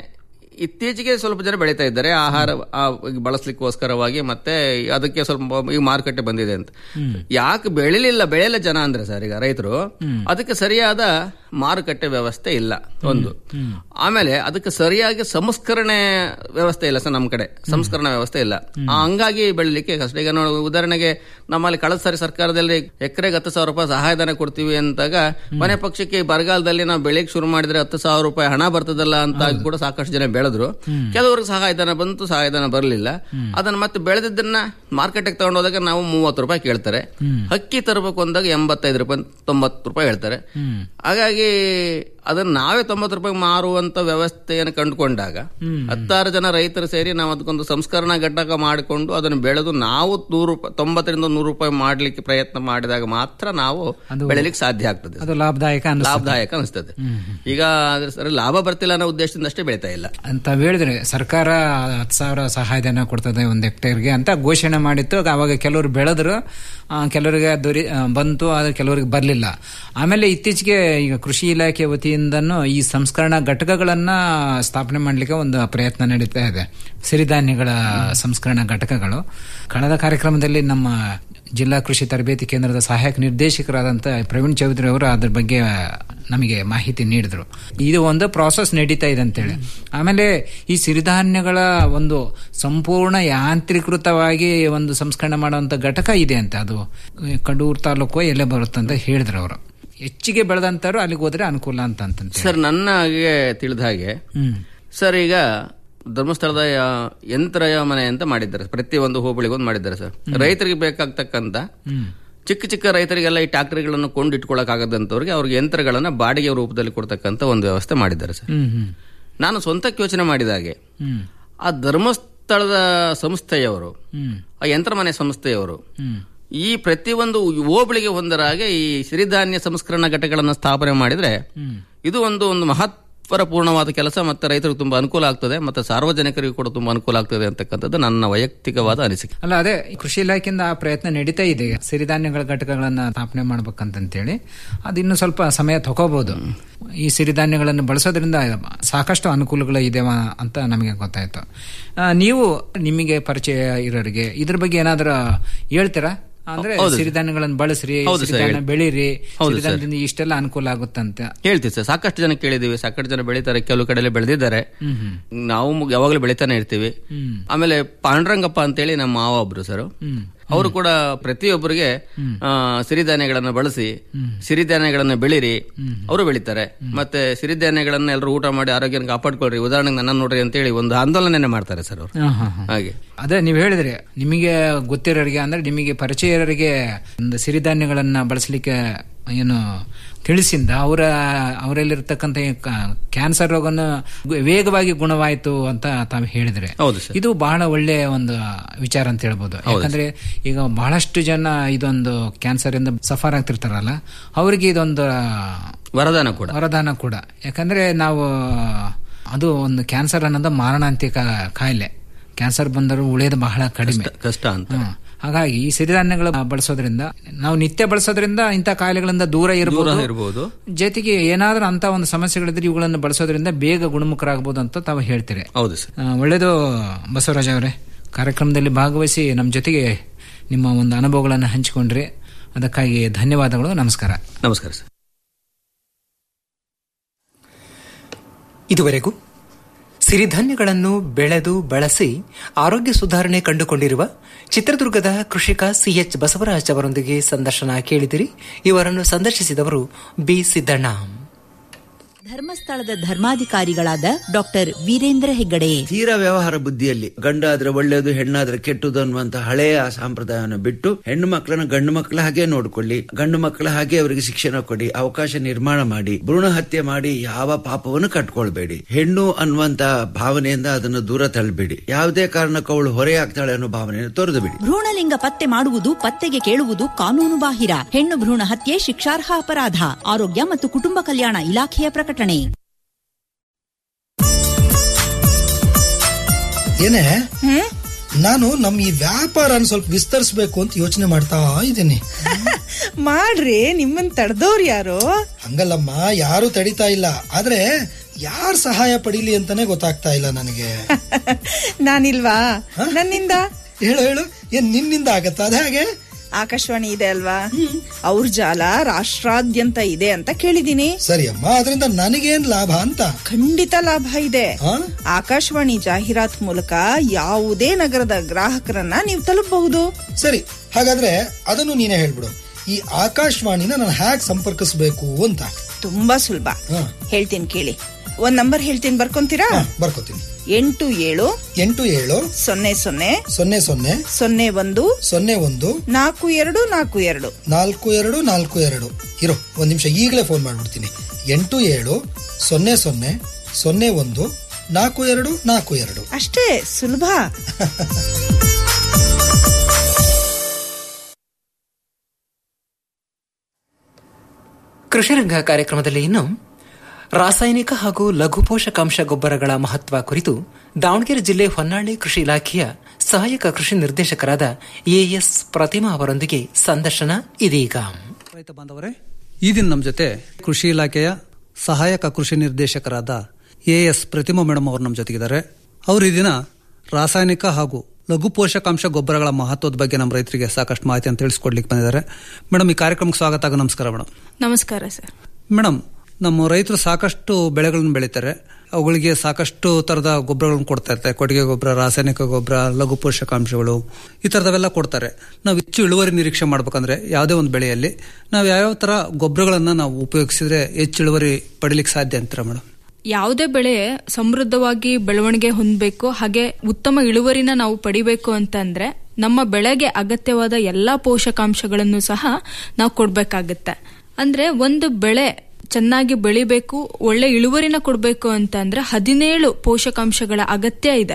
ಇತ್ತೀಚೆಗೆ ಸ್ವಲ್ಪ ಜನ ಬೆಳೀತಾ ಇದ್ದಾರೆ ಆಹಾರ ಆ, ಬಳಸ್ಲಿಕ್ಕೋಸ್ಕರವಾಗಿ ಮತ್ತೆ ಅದಕ್ಕೆ ಸ್ವಲ್ಪ ಈಗ ಮಾರುಕಟ್ಟೆ ಬಂದಿದೆ ಅಂತ ಯಾಕೆ ಬೆಳಿಲಿಲ್ಲ ಬೆಳೆಯಲ್ಲ ಜನ ಅಂದ್ರೆ ಸರ್ ಈಗ ರೈತರು ಅದಕ್ಕೆ ಸರಿಯಾದ ಮಾರುಕಟ್ಟೆ ವ್ಯವಸ್ಥೆ ಇಲ್ಲ ಒಂದು ಆಮೇಲೆ ಅದಕ್ಕೆ ಸರಿಯಾಗಿ ಸಂಸ್ಕರಣೆ ವ್ಯವಸ್ಥೆ ಇಲ್ಲ ಸರ್ ನಮ್ಮ ಕಡೆ ಸಂಸ್ಕರಣಾ ವ್ಯವಸ್ಥೆ ಇಲ್ಲ ಆ, ಹಂಗಾಗಿ ಬೆಳಿಲಿಕ್ಕೆ ಕಷ್ಟ ಈಗ ನೋಡಿ ಉದಾಹರಣೆಗೆ ನಮ್ಮಲ್ಲಿ ಕಳೆದ ಸಾರಿ ಸರ್ಕಾರದಲ್ಲಿ ಎಕರೆಗೆ ಹತ್ತು ಸಾವಿರ ರೂಪಾಯಿ ಸಹಾಯಧನ ಕೊಡ್ತೀವಿ ಅಂತಾಗ ಮನೆ ಪಕ್ಷಕ್ಕೆ ಈ ಬರಗಾಲದಲ್ಲಿ ನಾವು ಬೆಳೆಗೆ ಶುರು ಮಾಡಿದ್ರೆ ಹತ್ತು ಸಾವಿರ ರೂಪಾಯಿ ಹಣ ಬರ್ತದಲ್ಲ ಅಂತ ಕೂಡ ಸಾಕಷ್ಟು ಜನ ಬೆಳೆದ್ರು ಕೆಲವ್ರಿಗೆ ಸಹಾಯಧನ ಬಂತು ಸಹಾಯಧನ ಬರಲಿಲ್ಲ ಅದನ್ನ ಮತ್ತೆ ಬೆಳೆದಿದ್ದನ್ನ ಮಾರ್ಕೆಟ್ಗೆ ತಗೊಂಡೋದಾಗ ನಾವು ಮೂವತ್ತು ರೂಪಾಯಿ ಕೇಳ್ತಾರೆ ಅಕ್ಕಿ ತರಬೇಕು ಅಂದಾಗ ಎಂಬತ್ತೈದು ರೂಪಾಯಿ ತೊಂಬತ್ತು ರೂಪಾಯಿ ಹೇಳ್ತಾರೆ ಹಾಗಾಗಿ ಅದನ್ನ ನಾವೇ ತೊಂಬತ್ತು ರೂಪಾಯಿ ಮಾರುವಂತ ವ್ಯವಸ್ಥೆಯನ್ನು ಕಂಡುಕೊಂಡಾಗ ಹತ್ತಾರು ಜನ ರೈತರು ಸೇರಿ ನಾವು ಅದಕ್ಕೊಂದು ಸಂಸ್ಕರಣಾ ಘಟಕ ಮಾಡಿಕೊಂಡು ಅದನ್ನು ಬೆಳೆದು ನಾವು ನೂರು ರೂಪಾಯಿ ತೊಂಬತ್ತರಿಂದ ನೂರು ರೂಪಾಯಿ ಮಾಡ್ಲಿಕ್ಕೆ ಪ್ರಯತ್ನ ಮಾಡಿದಾಗ ಮಾತ್ರ ನಾವು ಬೆಳಿಲಿಕ್ಕೆ ಸಾಧ್ಯ ಆಗ್ತದೆ ಅದು ಲಾಭದಾಯಕ ಅನಿಸ್ತದೆ. ಲಾಭದಾಯಕ ಅನಿಸ್ತದೆ ಈಗ ಅದ್ರ ಸರಿ ಲಾಭ ಬರ್ತಿಲ್ಲ ಅನ್ನೋ ಉದ್ದೇಶದಿಂದ ಅಷ್ಟೇ ಬೆಳೀತಾ ಇಲ್ಲ ಅಂತ ಹೇಳಿದ್ರೆ ಸರ್ಕಾರ ಹತ್ತು ಸಾವಿರ ಸಹಾಯಧನ ಕೊಡ್ತದೆ ಒಂದು ಹೆಕ್ಟೇರ್ಗೆ ಅಂತ ಘೋಷಣೆ ಮಾಡಿತ್ತು ಅವಾಗ ಕೆಲವರು ಬೆಳೆದ್ರು ಆ, ಕೆಲವರಿಗೆ ದೊರಿ ಆ, ಬಂತು ಆದ್ರೆ ಕೆಲವರಿಗೆ ಬರಲಿಲ್ಲ ಆಮೇಲೆ ಇತ್ತೀಚೆಗೆ ಈಗ ಕೃಷಿ ಇಲಾಖೆ ವತಿಯಿಂದನೂ ಈ ಸಂಸ್ಕರಣಾ ಘಟಕಗಳನ್ನ ಸ್ಥಾಪನೆ ಮಾಡಲಿಕ್ಕೆ ಒಂದು ಪ್ರಯತ್ನ ನಡೀತಾ ಇದೆ ಸಿರಿಧಾನ್ಯಗಳ ಸಂಸ್ಕರಣಾ ಘಟಕಗಳು ಕಳೆದ ಕಾರ್ಯಕ್ರಮದಲ್ಲಿ ನಮ್ಮ ಜಿಲ್ಲಾ ಕೃಷಿ ತರಬೇತಿ ಕೇಂದ್ರದ ಸಹಾಯಕ ನಿರ್ದೇಶಕರಾದಂಥ ಪ್ರವೀಣ್ ಚೌಧರಿ ಅವರು ಅದ್ರ ಬಗ್ಗೆ ನಮಗೆ ಮಾಹಿತಿ ನೀಡಿದ್ರು ಇದು ಒಂದು ಪ್ರಾಸೆಸ್ ನಡೀತಾ ಇದೆ ಅಂತೇಳಿ ಆಮೇಲೆ ಈ ಸಿರಿಧಾನ್ಯಗಳ ಒಂದು ಸಂಪೂರ್ಣ ಯಾಂತ್ರೀಕೃತವಾಗಿ ಒಂದು ಸಂಸ್ಕರಣೆ ಮಾಡುವಂತ ಘಟಕ ಇದೆ ಅಂತ ಅದು ಕಡೂರು ತಾಲೂಕು ಎಲ್ಲೇ ಬರುತ್ತೆ ಅಂತ ಹೇಳಿದ್ರು ಅವರು ಹೆಚ್ಚಿಗೆ ಬೆಳೆದಂತವ್ರು ಅಲ್ಲಿಗೆ ಹೋದ್ರೆ ಅನುಕೂಲ ಅಂತ ಅಂತಂತ ಸರ್ ನನಗೆ ತಿಳಿದ ಹಾಗೆ ಹ್ಮ್ ಸರ್ ಈಗ ಧರ್ಮಸ್ಥಳದ ಯಾ- ಯಂತ್ರ ಮನೆ ಅಂತ ಮಾಡಿದ್ದಾರೆ ಪ್ರತಿ ಒಂದು ಹೋಬಳಿಗೊಂದು ಮಾಡಿದ್ದಾರೆ ಸರ್ ರೈತರಿಗೆ ಬೇಕಾಗ್ತಕ್ಕಂತ ಹ್ಮ್ ಚಿಕ್ಕ ಚಿಕ್ಕ ರೈತರಿಗೆಲ್ಲ ಈ ಟ್ರಾಕ್ಟರ್ಗಳನ್ನು ಕೊಂಡು ಇಟ್ಕೊಳ್ಳೋಕ್ಕಾಗದಂತವ್ರಿಗೆ ಅವ್ರಿಗೆ ಯಂತ್ರಗಳನ್ನ ಬಾಡಿಗೆ ರೂಪದಲ್ಲಿ ಕೊಡ್ತಕ್ಕಂತ ಒಂದು ವ್ಯವಸ್ಥೆ ಮಾಡಿದ್ದಾರೆ ಸರ್ ಹ್ಮ್ ಹ್ಮ್ ನಾನು ಸ್ವಂತಕ್ಕೆ ಯೋಚನೆ ಮಾಡಿದಾಗೆ ಹ್ಮ್ ಆ ಧರ್ಮಸ್ಥಳದ ಸಂಸ್ಥೆಯವರು ಹ್ಮ್ ಆ ಯಂತ್ರ ಮನೆ ಸಂಸ್ಥೆಯವರು ಹ್ಮ್ ಈ ಪ್ರತಿಯೊಂದು ಹೋಬಳಿಗೆ ಒಂದರಾಗೆ ಈ ಸಿರಿಧಾನ್ಯ ಸಂಸ್ಕರಣಾ ಘಟಕಗಳನ್ನು ಸ್ಥಾಪನೆ ಮಾಡಿದ್ರೆ ಹ್ಮ್ ಇದು ಒಂದು ಒಂದು ಮಹತ್ವದ ಪರಿಪೂರ್ಣವಾದ ಕೆಲಸ ಮತ್ತೆ ರೈತರಿಗೆ ತುಂಬಾ ಅನುಕೂಲ ಆಗ್ತದೆ ಮತ್ತೆ ಸಾರ್ವಜನಿಕರಿಗೂ ಕೂಡ ತುಂಬಾ ಅನುಕೂಲ ಆಗ್ತದೆ ಅಂತಕ್ಕಂಥದ್ದು ನನ್ನ ವೈಯಕ್ತಿಕವಾದ ಅನಿಸಿಕೆ ಅಲ್ಲ ಅದೇ ಕೃಷಿ ಇಲಾಖೆಯಿಂದ ಆ ಪ್ರಯತ್ನ ನಡೀತಾ ಇದೆ ಈಗ ಸಿರಿಧಾನ್ಯಗಳ ಘಟಕಗಳನ್ನ ಸ್ಥಾಪನೆ ಮಾಡ್ಬೇಕಂತೇಳಿ ಅದು ಇನ್ನು ಸ್ವಲ್ಪ ಸಮಯ ತಗೋಬಹುದು ಈ ಸಿರಿಧಾನ್ಯಗಳನ್ನು ಬಳಸೋದ್ರಿಂದ ಸಾಕಷ್ಟು ಅನುಕೂಲಗಳು ಇದೆ ಅಂತ ನಮಗೆ ಗೊತ್ತಾಯ್ತು ಆ, ನೀವು ನಿಮಗೆ ಪರಿಚಯ ಇರೋರಿಗೆ ಇದ್ರ ಬಗ್ಗೆ ಏನಾದರೂ ಹೇಳ್ತೀರಾ ಅಂದ್ರೆ ಹೌದು. ಸಿರಿಧಾನ್ಯಗಳನ್ನು ಬಳಸ್ರಿ ಹೌದು ಸರ್, ಸಿರಿಧಾನ್ಯ ಹೇಳಿ. ಬೆಳೀರಿ ಹೌದು ಸರ್. ಸಿರಿಧಾನ್ಯದಿಂದ ಇಷ್ಟೆಲ್ಲ ಅನುಕೂಲ ಆಗುತ್ತಂತ ಹೇಳ್ತೀವಿ ಸರ್ ಸಾಕಷ್ಟು ಜನ ಕೇಳಿದೀವಿ ಸಾಕಷ್ಟು ಜನ ಬೆಳೀತಾರೆ ಕೆಲವು ಕಡೆಯಲ್ಲಿ ಬೆಳೆದಿದ್ದಾರೆ ಹ್ಮ್ ಹ್ಮ್. ನಾವು ಮು- ಯಾವಾಗಲೂ ಬೆಳಿತಾನೆ ಇರ್ತೀವಿ ಹ್ಮ್. ಆಮೇಲೆ ಪಾಂಡುರಂಗಪ್ಪ ಅಂತೇಳಿ ನಮ್ಮ ಮಾವ ಒಬ್ರು ಸರ್ ಹ್ಮ್. ಅವರು ಕೂಡ ಪ್ರತಿಯೊಬ್ಬರಿಗೆ ಆ, ಸಿರಿಧಾನ್ಯಗಳನ್ನ ಬಳಸಿ ಸಿರಿಧಾನ್ಯಗಳನ್ನ ಬೆಳೀರಿ ಅವರು ಬೆಳಿತಾರೆ ಮತ್ತೆ ಸಿರಿಧಾನ್ಯಗಳನ್ನ ಎಲ್ಲರೂ ಊಟ ಮಾಡಿ ಆರೋಗ್ಯನ ಕಾಪಾಡ್ಕೊಳ್ರಿ ಉದಾಹರಣೆಗೆ ನನ್ನ ನೋಡ್ರಿ ಅಂತೇಳಿ ಒಂದು ಆಂದೋಲನೆ ಮಾಡ್ತಾರೆ ಸರ್ ಅವರು ಹಾ, ಹಾ, ಹಾ. ಹಾಗೆ ಅದೇ ನೀವು ಹೇಳಿದ್ರಿ ನಿಮಗೆ ಗೊತ್ತಿರೋರಿಗೆ ಅಂದ್ರೆ ನಿಮಗೆ ಪರಿಚಯ ಇರೋರಿಗೆ ಒಂದು ಸಿರಿಧಾನ್ಯಗಳನ್ನ ಬಳಸಲಿಕ್ಕೆ ಏನು ತಿಳಿಸಿಂದ ಅವರ ಅವರಲ್ಲಿರ್ತಕ್ಕಂಥ ಈ ಕ- ಕ್ಯಾನ್ಸರ್ ರೋಗನ ವೇಗವಾಗಿ ಗುಣವಾಯಿತು ಅಂತ ತಾವು ಹೇಳಿದ್ರೆ ಹೌದು ಸರ್ ಇದು ಬಹಳ ಒಳ್ಳೆಯ ಒಂದು ವಿಚಾರ ಅಂತ ಹೇಳ್ಬೋದು ಯಾಕಂದ್ರೆ ಈಗ ಬಹಳಷ್ಟು ಜನ ಇದೊಂದು ಕ್ಯಾನ್ಸರ್ ಇಂದ ಸಫರ್ ಆಗ್ತಿರ್ತಾರಲ್ಲ ಅವರಿಗೆ ಇದೊಂದು ವರದಾನ ಕೂಡ ವರದಾನ ಕೂಡ ಯಾಕಂದ್ರೆ ನಾವು ಅದು ಒಂದು ಕ್ಯಾನ್ಸರ್ ಅನ್ನೋದು ಮಾರಣಾಂತಿಕ ಕಾಯಿಲೆ ಕ್ಯಾನ್ಸರ್ ಬಂದರೂ ಉಳಿಯೋದು ಬಹಳ ಕಡಿಮೆ ಕಷ್ಟ ಅಂತ ಹ್ಮ್. ಹಾಗಾಗಿ ಈ ಸಿರಿಧಾನ್ಯಗಳು ಬಳಸೋದ್ರಿಂದ ನಾವು ನಿತ್ಯ ಬಳಸೋದ್ರಿಂದ ಇಂಥ ಕಾಯಿಲೆಗಳಿಂದ ದೂರ ದೂರ ಇರಬಹುದು ಇರಬಹುದು ಜೊತೆಗೆ ಏನಾದ್ರೂ ಅಂತ ಒಂದು ಸಮಸ್ಯೆಗಳಿದ್ರೆ ಇವುಗಳನ್ನು ಬಳಸೋದ್ರಿಂದ ಬೇಗ ಗುಣಮುಖರಾಗಬಹುದು ಅಂತ ತಾವು ಹೇಳ್ತೀರಿ ಹೌದು ಸರ್ ಆ, ಒಳ್ಳೇದು ಬಸವರಾಜ್ ಅವರೇ ಕಾರ್ಯಕ್ರಮದಲ್ಲಿ ಭಾಗವಹಿಸಿ ನಮ್ಮ ಜೊತೆಗೆ ನಿಮ್ಮ ಒಂದು ಅನುಭವಗಳನ್ನು ಹಂಚಿಕೊಂಡ್ರಿ ಅದಕ್ಕಾಗಿ ಧನ್ಯವಾದಗಳು ನಮಸ್ಕಾರ ನಮಸ್ಕಾರ ಸರ್ ಇದುವರೆಗೂ ಸಿರಿಧಾನ್ಯಗಳನ್ನು ಬೆಳೆದು ಬಳಸಿ ಆರೋಗ್ಯ ಸುಧಾರಣೆ ಕಂಡುಕೊಂಡಿರುವ ಚಿತ್ರದುರ್ಗದ ಕೃಷಿಕ ಸಿಎಚ್ ಬಸವರಾಜ್ ಅವರೊಂದಿಗೆ ಸಂದರ್ಶನ ಕೇಳಿದಿರಿ ಇವರನ್ನು ಸಂದರ್ಶಿಸಿದವರು ಬಿ ಸಿದ್ದಣ್ಣ ಧರ್ಮಸ್ಥಳದ ಧರ್ಮಾಧಿಕಾರಿಗಳಾದ ಡಾಕ್ಟರ್ ವೀರೇಂದ್ರ ಹೆಗ್ಗಡೆ ತೀರಾ ವ್ಯವಹಾರ ಬುದ್ಧಿಯಲ್ಲಿ ಗಂಡಾದ್ರೆ ಒಳ್ಳೆಯದು ಹೆಣ್ಣಾದ್ರೆ ಕೆಟ್ಟದು ಅನ್ನುವಂತ ಹಳೆಯ ಸಂಪ್ರದಾಯವನ್ನು ಬಿಟ್ಟು ಹೆಣ್ಣು ಮಕ್ಕಳನ್ನ ಗಂಡು ಮಕ್ಕಳ ಹಾಗೆ ನೋಡ್ಕೊಳ್ಳಿ ಗಂಡು ಮಕ್ಕಳ ಹಾಗೆ ಅವರಿಗೆ ಶಿಕ್ಷಣ ಕೊಡಿ ಅವಕಾಶ ನಿರ್ಮಾಣ ಮಾಡಿ ಭ್ರೂಣ ಹತ್ಯೆ ಮಾಡಿ ಯಾವ ಪಾಪವನ್ನು ಕಟ್ಕೊಳ್ಬೇಡಿ ಹೆಣ್ಣು ಅನ್ನುವಂತ ಭಾವನೆಯಿಂದ ಅದನ್ನು ದೂರ ತಳ್ಳಬೇಡಿ ಯಾವುದೇ ಕಾರಣಕ್ಕೂ ಅವಳು ಹೊರೆಯಾಗ್ತಾಳೆ ಅನ್ನೋ ಭಾವನೆಯನ್ನು ತೊರೆದು ಬಿಡಿ ಭ್ರೂಣಲಿಂಗ ಪತ್ತೆ ಮಾಡುವುದು ಪತ್ತೆಗೆ ಕೇಳುವುದು ಕಾನೂನು ಬಾಹಿರ ಹೆಣ್ಣು ಭ್ರೂಣ ಹತ್ಯೆ ಶಿಕ್ಷಾರ್ಹ ಅಪರಾಧ ಆರೋಗ್ಯ ಮತ್ತು ಕುಟುಂಬ ಕಲ್ಯಾಣ ಇಲಾಖೆಯ ಪ್ರಕಟಣೆ ಏನೇ ನಾನು ನಮ್ ಈ ವ್ಯಾಪಾರನ ಸ್ವಲ್ಪ ವಿಸ್ತರಿಸಬೇಕು ಅಂತ ಯೋಚನೆ ಮಾಡ್ತಾ ಇದ್ದೀನಿ ಮಾಡ್ರಿ ನಿಮ್ಮನ್ ತಡೆದವ್ರು ಯಾರು ಹಂಗಲ್ಲಮ್ಮ ಯಾರು ತಡಿತಾ ಇಲ್ಲ ಆದ್ರೆ ಯಾರ್ ಸಹಾಯ ಪಡೀಲಿ ಅಂತಾನೆ ಗೊತ್ತಾಗ್ತಾ ಇಲ್ಲ ನನಗೆ ನಾನಿಲ್ವಾ ನನ್ನಿಂದ ಹೇಳು ಹೇಳು ಏನ್ ನಿನ್ನಿಂದ ಆಗತ್ತಾ ಅದ ಹಾಗೆ ಆಕಾಶವಾಣಿ ಇದೆ ಅಲ್ವಾ ಅವ್ರ ಜಾಲ ರಾಷ್ಟ್ರಾದ್ಯಂತ ಇದೆ ಅಂತ ಕೇಳಿದೀನಿ ಸರಿ ಅಮ್ಮ ಅದರಿಂದ ನನಗೇನ್ ಲಾಭ ಅಂತ ಖಂಡಿತ ಲಾಭ ಇದೆ ಆಕಾಶವಾಣಿ ಜಾಹೀರಾತ್ ಮೂಲಕ ಯಾವುದೇ ನಗರದ ಗ್ರಾಹಕರನ್ನ ನೀವು ತಲುಪಬಹುದು ಸರಿ ಹಾಗಾದ್ರೆ ಅದನ್ನು ನೀನೇ ಹೇಳ್ಬಿಡು ಈ ಆಕಾಶವಾಣಿನ ನಾನು ಹ್ಯಾಕ್ ಸಂಪರ್ಕಿಸಬೇಕು ಅಂತ ತುಂಬಾ ಸುಲಭ ಹೇಳ್ತೀನಿ ಕೇಳಿ ಒಂದ್ ನಂಬರ್ ಹೇಳ್ತೀನಿ ಬರ್ಕೊಂತೀರಾ ಬರ್ಕೋತೀನಿ ಎಂಟು ಏಳು ಎಂಟು ಏಳು ಸೊನ್ನೆ ಸೊನ್ನೆ ಸೊನ್ನೆ ಸೊನ್ನೆ ಸೊನ್ನೆ ಒಂದು ಸೊನ್ನೆ ಒಂದು ನಾಲ್ಕು ಎರಡು ನಾಲ್ಕು ಎರಡು ನಾಲ್ಕು ಎರಡು ನಾಲ್ಕು ಎರಡು ಇರೋ ಒಂದ್ ನಿಮಿಷ ಈಗಲೇ ಫೋನ್ ಮಾಡ್ಬಿಡ್ತೀನಿ ಎಂಟು ಏಳು ಸೊನ್ನೆ ಸೊನ್ನೆ ಸೊನ್ನೆ ಒಂದು ನಾಲ್ಕು ಎರಡು ನಾಲ್ಕು ಎರಡು ಅಷ್ಟೇ ಸುಲಭ ಕೃಷಿರಂಗ ಕಾರ್ಯಕ್ರಮದಲ್ಲಿ ಇನ್ನು ರಾಸಾಯನಿಕ ಹಾಗೂ ಲಘು ಪೋಷಕಾಂಶ ಗೊಬ್ಬರಗಳ ಮಹತ್ವ ಕುರಿತು ದಾವಣಗೆರೆ ಜಿಲ್ಲೆ ಹೊನ್ನಾಳಿ ಕೃಷಿ ಇಲಾಖೆಯ ಸಹಾಯಕ ಕೃಷಿ ನಿರ್ದೇಶಕರಾದ ಎಎಸ್ ಪ್ರತಿಮಾ ಅವರೊಂದಿಗೆ ಸಂದರ್ಶನ ಇದೀಗ ರೈತ ಬಾಂಧವರೇ ಈ ದಿನ ನಮ್ಮ ಜೊತೆ ಕೃಷಿ ಇಲಾಖೆಯ ಸಹಾಯಕ ಕೃಷಿ ನಿರ್ದೇಶಕರಾದ ಎ ಎಸ್ ಪ್ರತಿಮಾ ಮೇಡಮ್ ಅವರು ನಮ್ಮ ಜೊತೆಗಿದ್ದಾರೆ ಅವರು ಈ ದಿನ ರಾಸಾಯನಿಕ ಹಾಗೂ ಲಘು ಪೋಷಕಾಂಶ ಗೊಬ್ಬರಗಳ ಮಹತ್ವದ ಬಗ್ಗೆ ನಮ್ಮ ರೈತರಿಗೆ ಸಾಕಷ್ಟು ಮಾಹಿತಿಯನ್ನು ತಿಳಿಸ್ಕೊಡ್ಲಿಕ್ಕೆ ಬಂದಿದ್ದಾರೆ ಮೇಡಮ್ ಈ ಕಾರ್ಯಕ್ರಮಕ್ಕೆ ಸ್ವಾಗತ ಹಾಗೂ ನಮಸ್ಕಾರ ಮೇಡಮ್ ನಮಸ್ಕಾರ ಸರ್ ಮೇಡಮ್ ನಮ್ಮ ರೈತರು ಸಾಕಷ್ಟು ಬೆಳೆಗಳನ್ನು ಬೆಳೀತಾರೆ ಅವುಗಳಿಗೆ ಸಾಕಷ್ಟು ತರದ ಗೊಬ್ಬರಗಳನ್ನು ಕೊಡ್ತಾ ಇರ್ತಾರೆ ಕೊಟ್ಟಿಗೆ ಗೊಬ್ಬರ ರಾಸಾಯನಿಕ ಗೊಬ್ಬರ ಲಘು ಪೋಷಕಾಂಶಗಳು ಈ ತರದವೆಲ್ಲ ಕೊಡ್ತಾರೆ ನಾವು ಹೆಚ್ಚು ಇಳುವರಿ ನಿರೀಕ್ಷೆ ಮಾಡ್ಬೇಕಂದ್ರೆ ಯಾವುದೇ ಒಂದು ಬೆಳೆಯಲ್ಲಿ ನಾವು ಯಾವ್ಯಾವ ತರ ಗೊಬ್ಬರಗಳನ್ನ ನಾವು ಉಪಯೋಗಿಸಿದ್ರೆ ಹೆಚ್ಚು ಇಳುವರಿ ಪಡಿಲಿಕ್ಕೆ ಸಾಧ್ಯ ಅಂತೀರಾ ಮೇಡಮ್ ಯಾವುದೇ ಬೆಳೆ ಸಮೃದ್ಧವಾಗಿ ಬೆಳವಣಿಗೆ ಹೊಂದಬೇಕು ಹಾಗೆ ಉತ್ತಮ ಇಳುವರಿನ ನಾವು ಪಡಿಬೇಕು ಅಂತಂದ್ರೆ ನಮ್ಮ ಬೆಳೆಗೆ ಅಗತ್ಯವಾದ ಎಲ್ಲಾ ಪೋಷಕಾಂಶಗಳನ್ನು ಸಹ ನಾವು ಕೊಡ್ಬೇಕಾಗತ್ತೆ ಅಂದ್ರೆ ಒಂದು ಬೆಳೆ ಚೆನ್ನಾಗಿ ಬೆಳಿಬೇಕು ಒಳ್ಳೆ ಇಳುವರಿನ ಕೊಡಬೇಕು ಅಂತ ಅಂದ್ರೆ ಹದಿನೇಳು ಪೋಷಕಾಂಶಗಳ ಅಗತ್ಯ ಇದೆ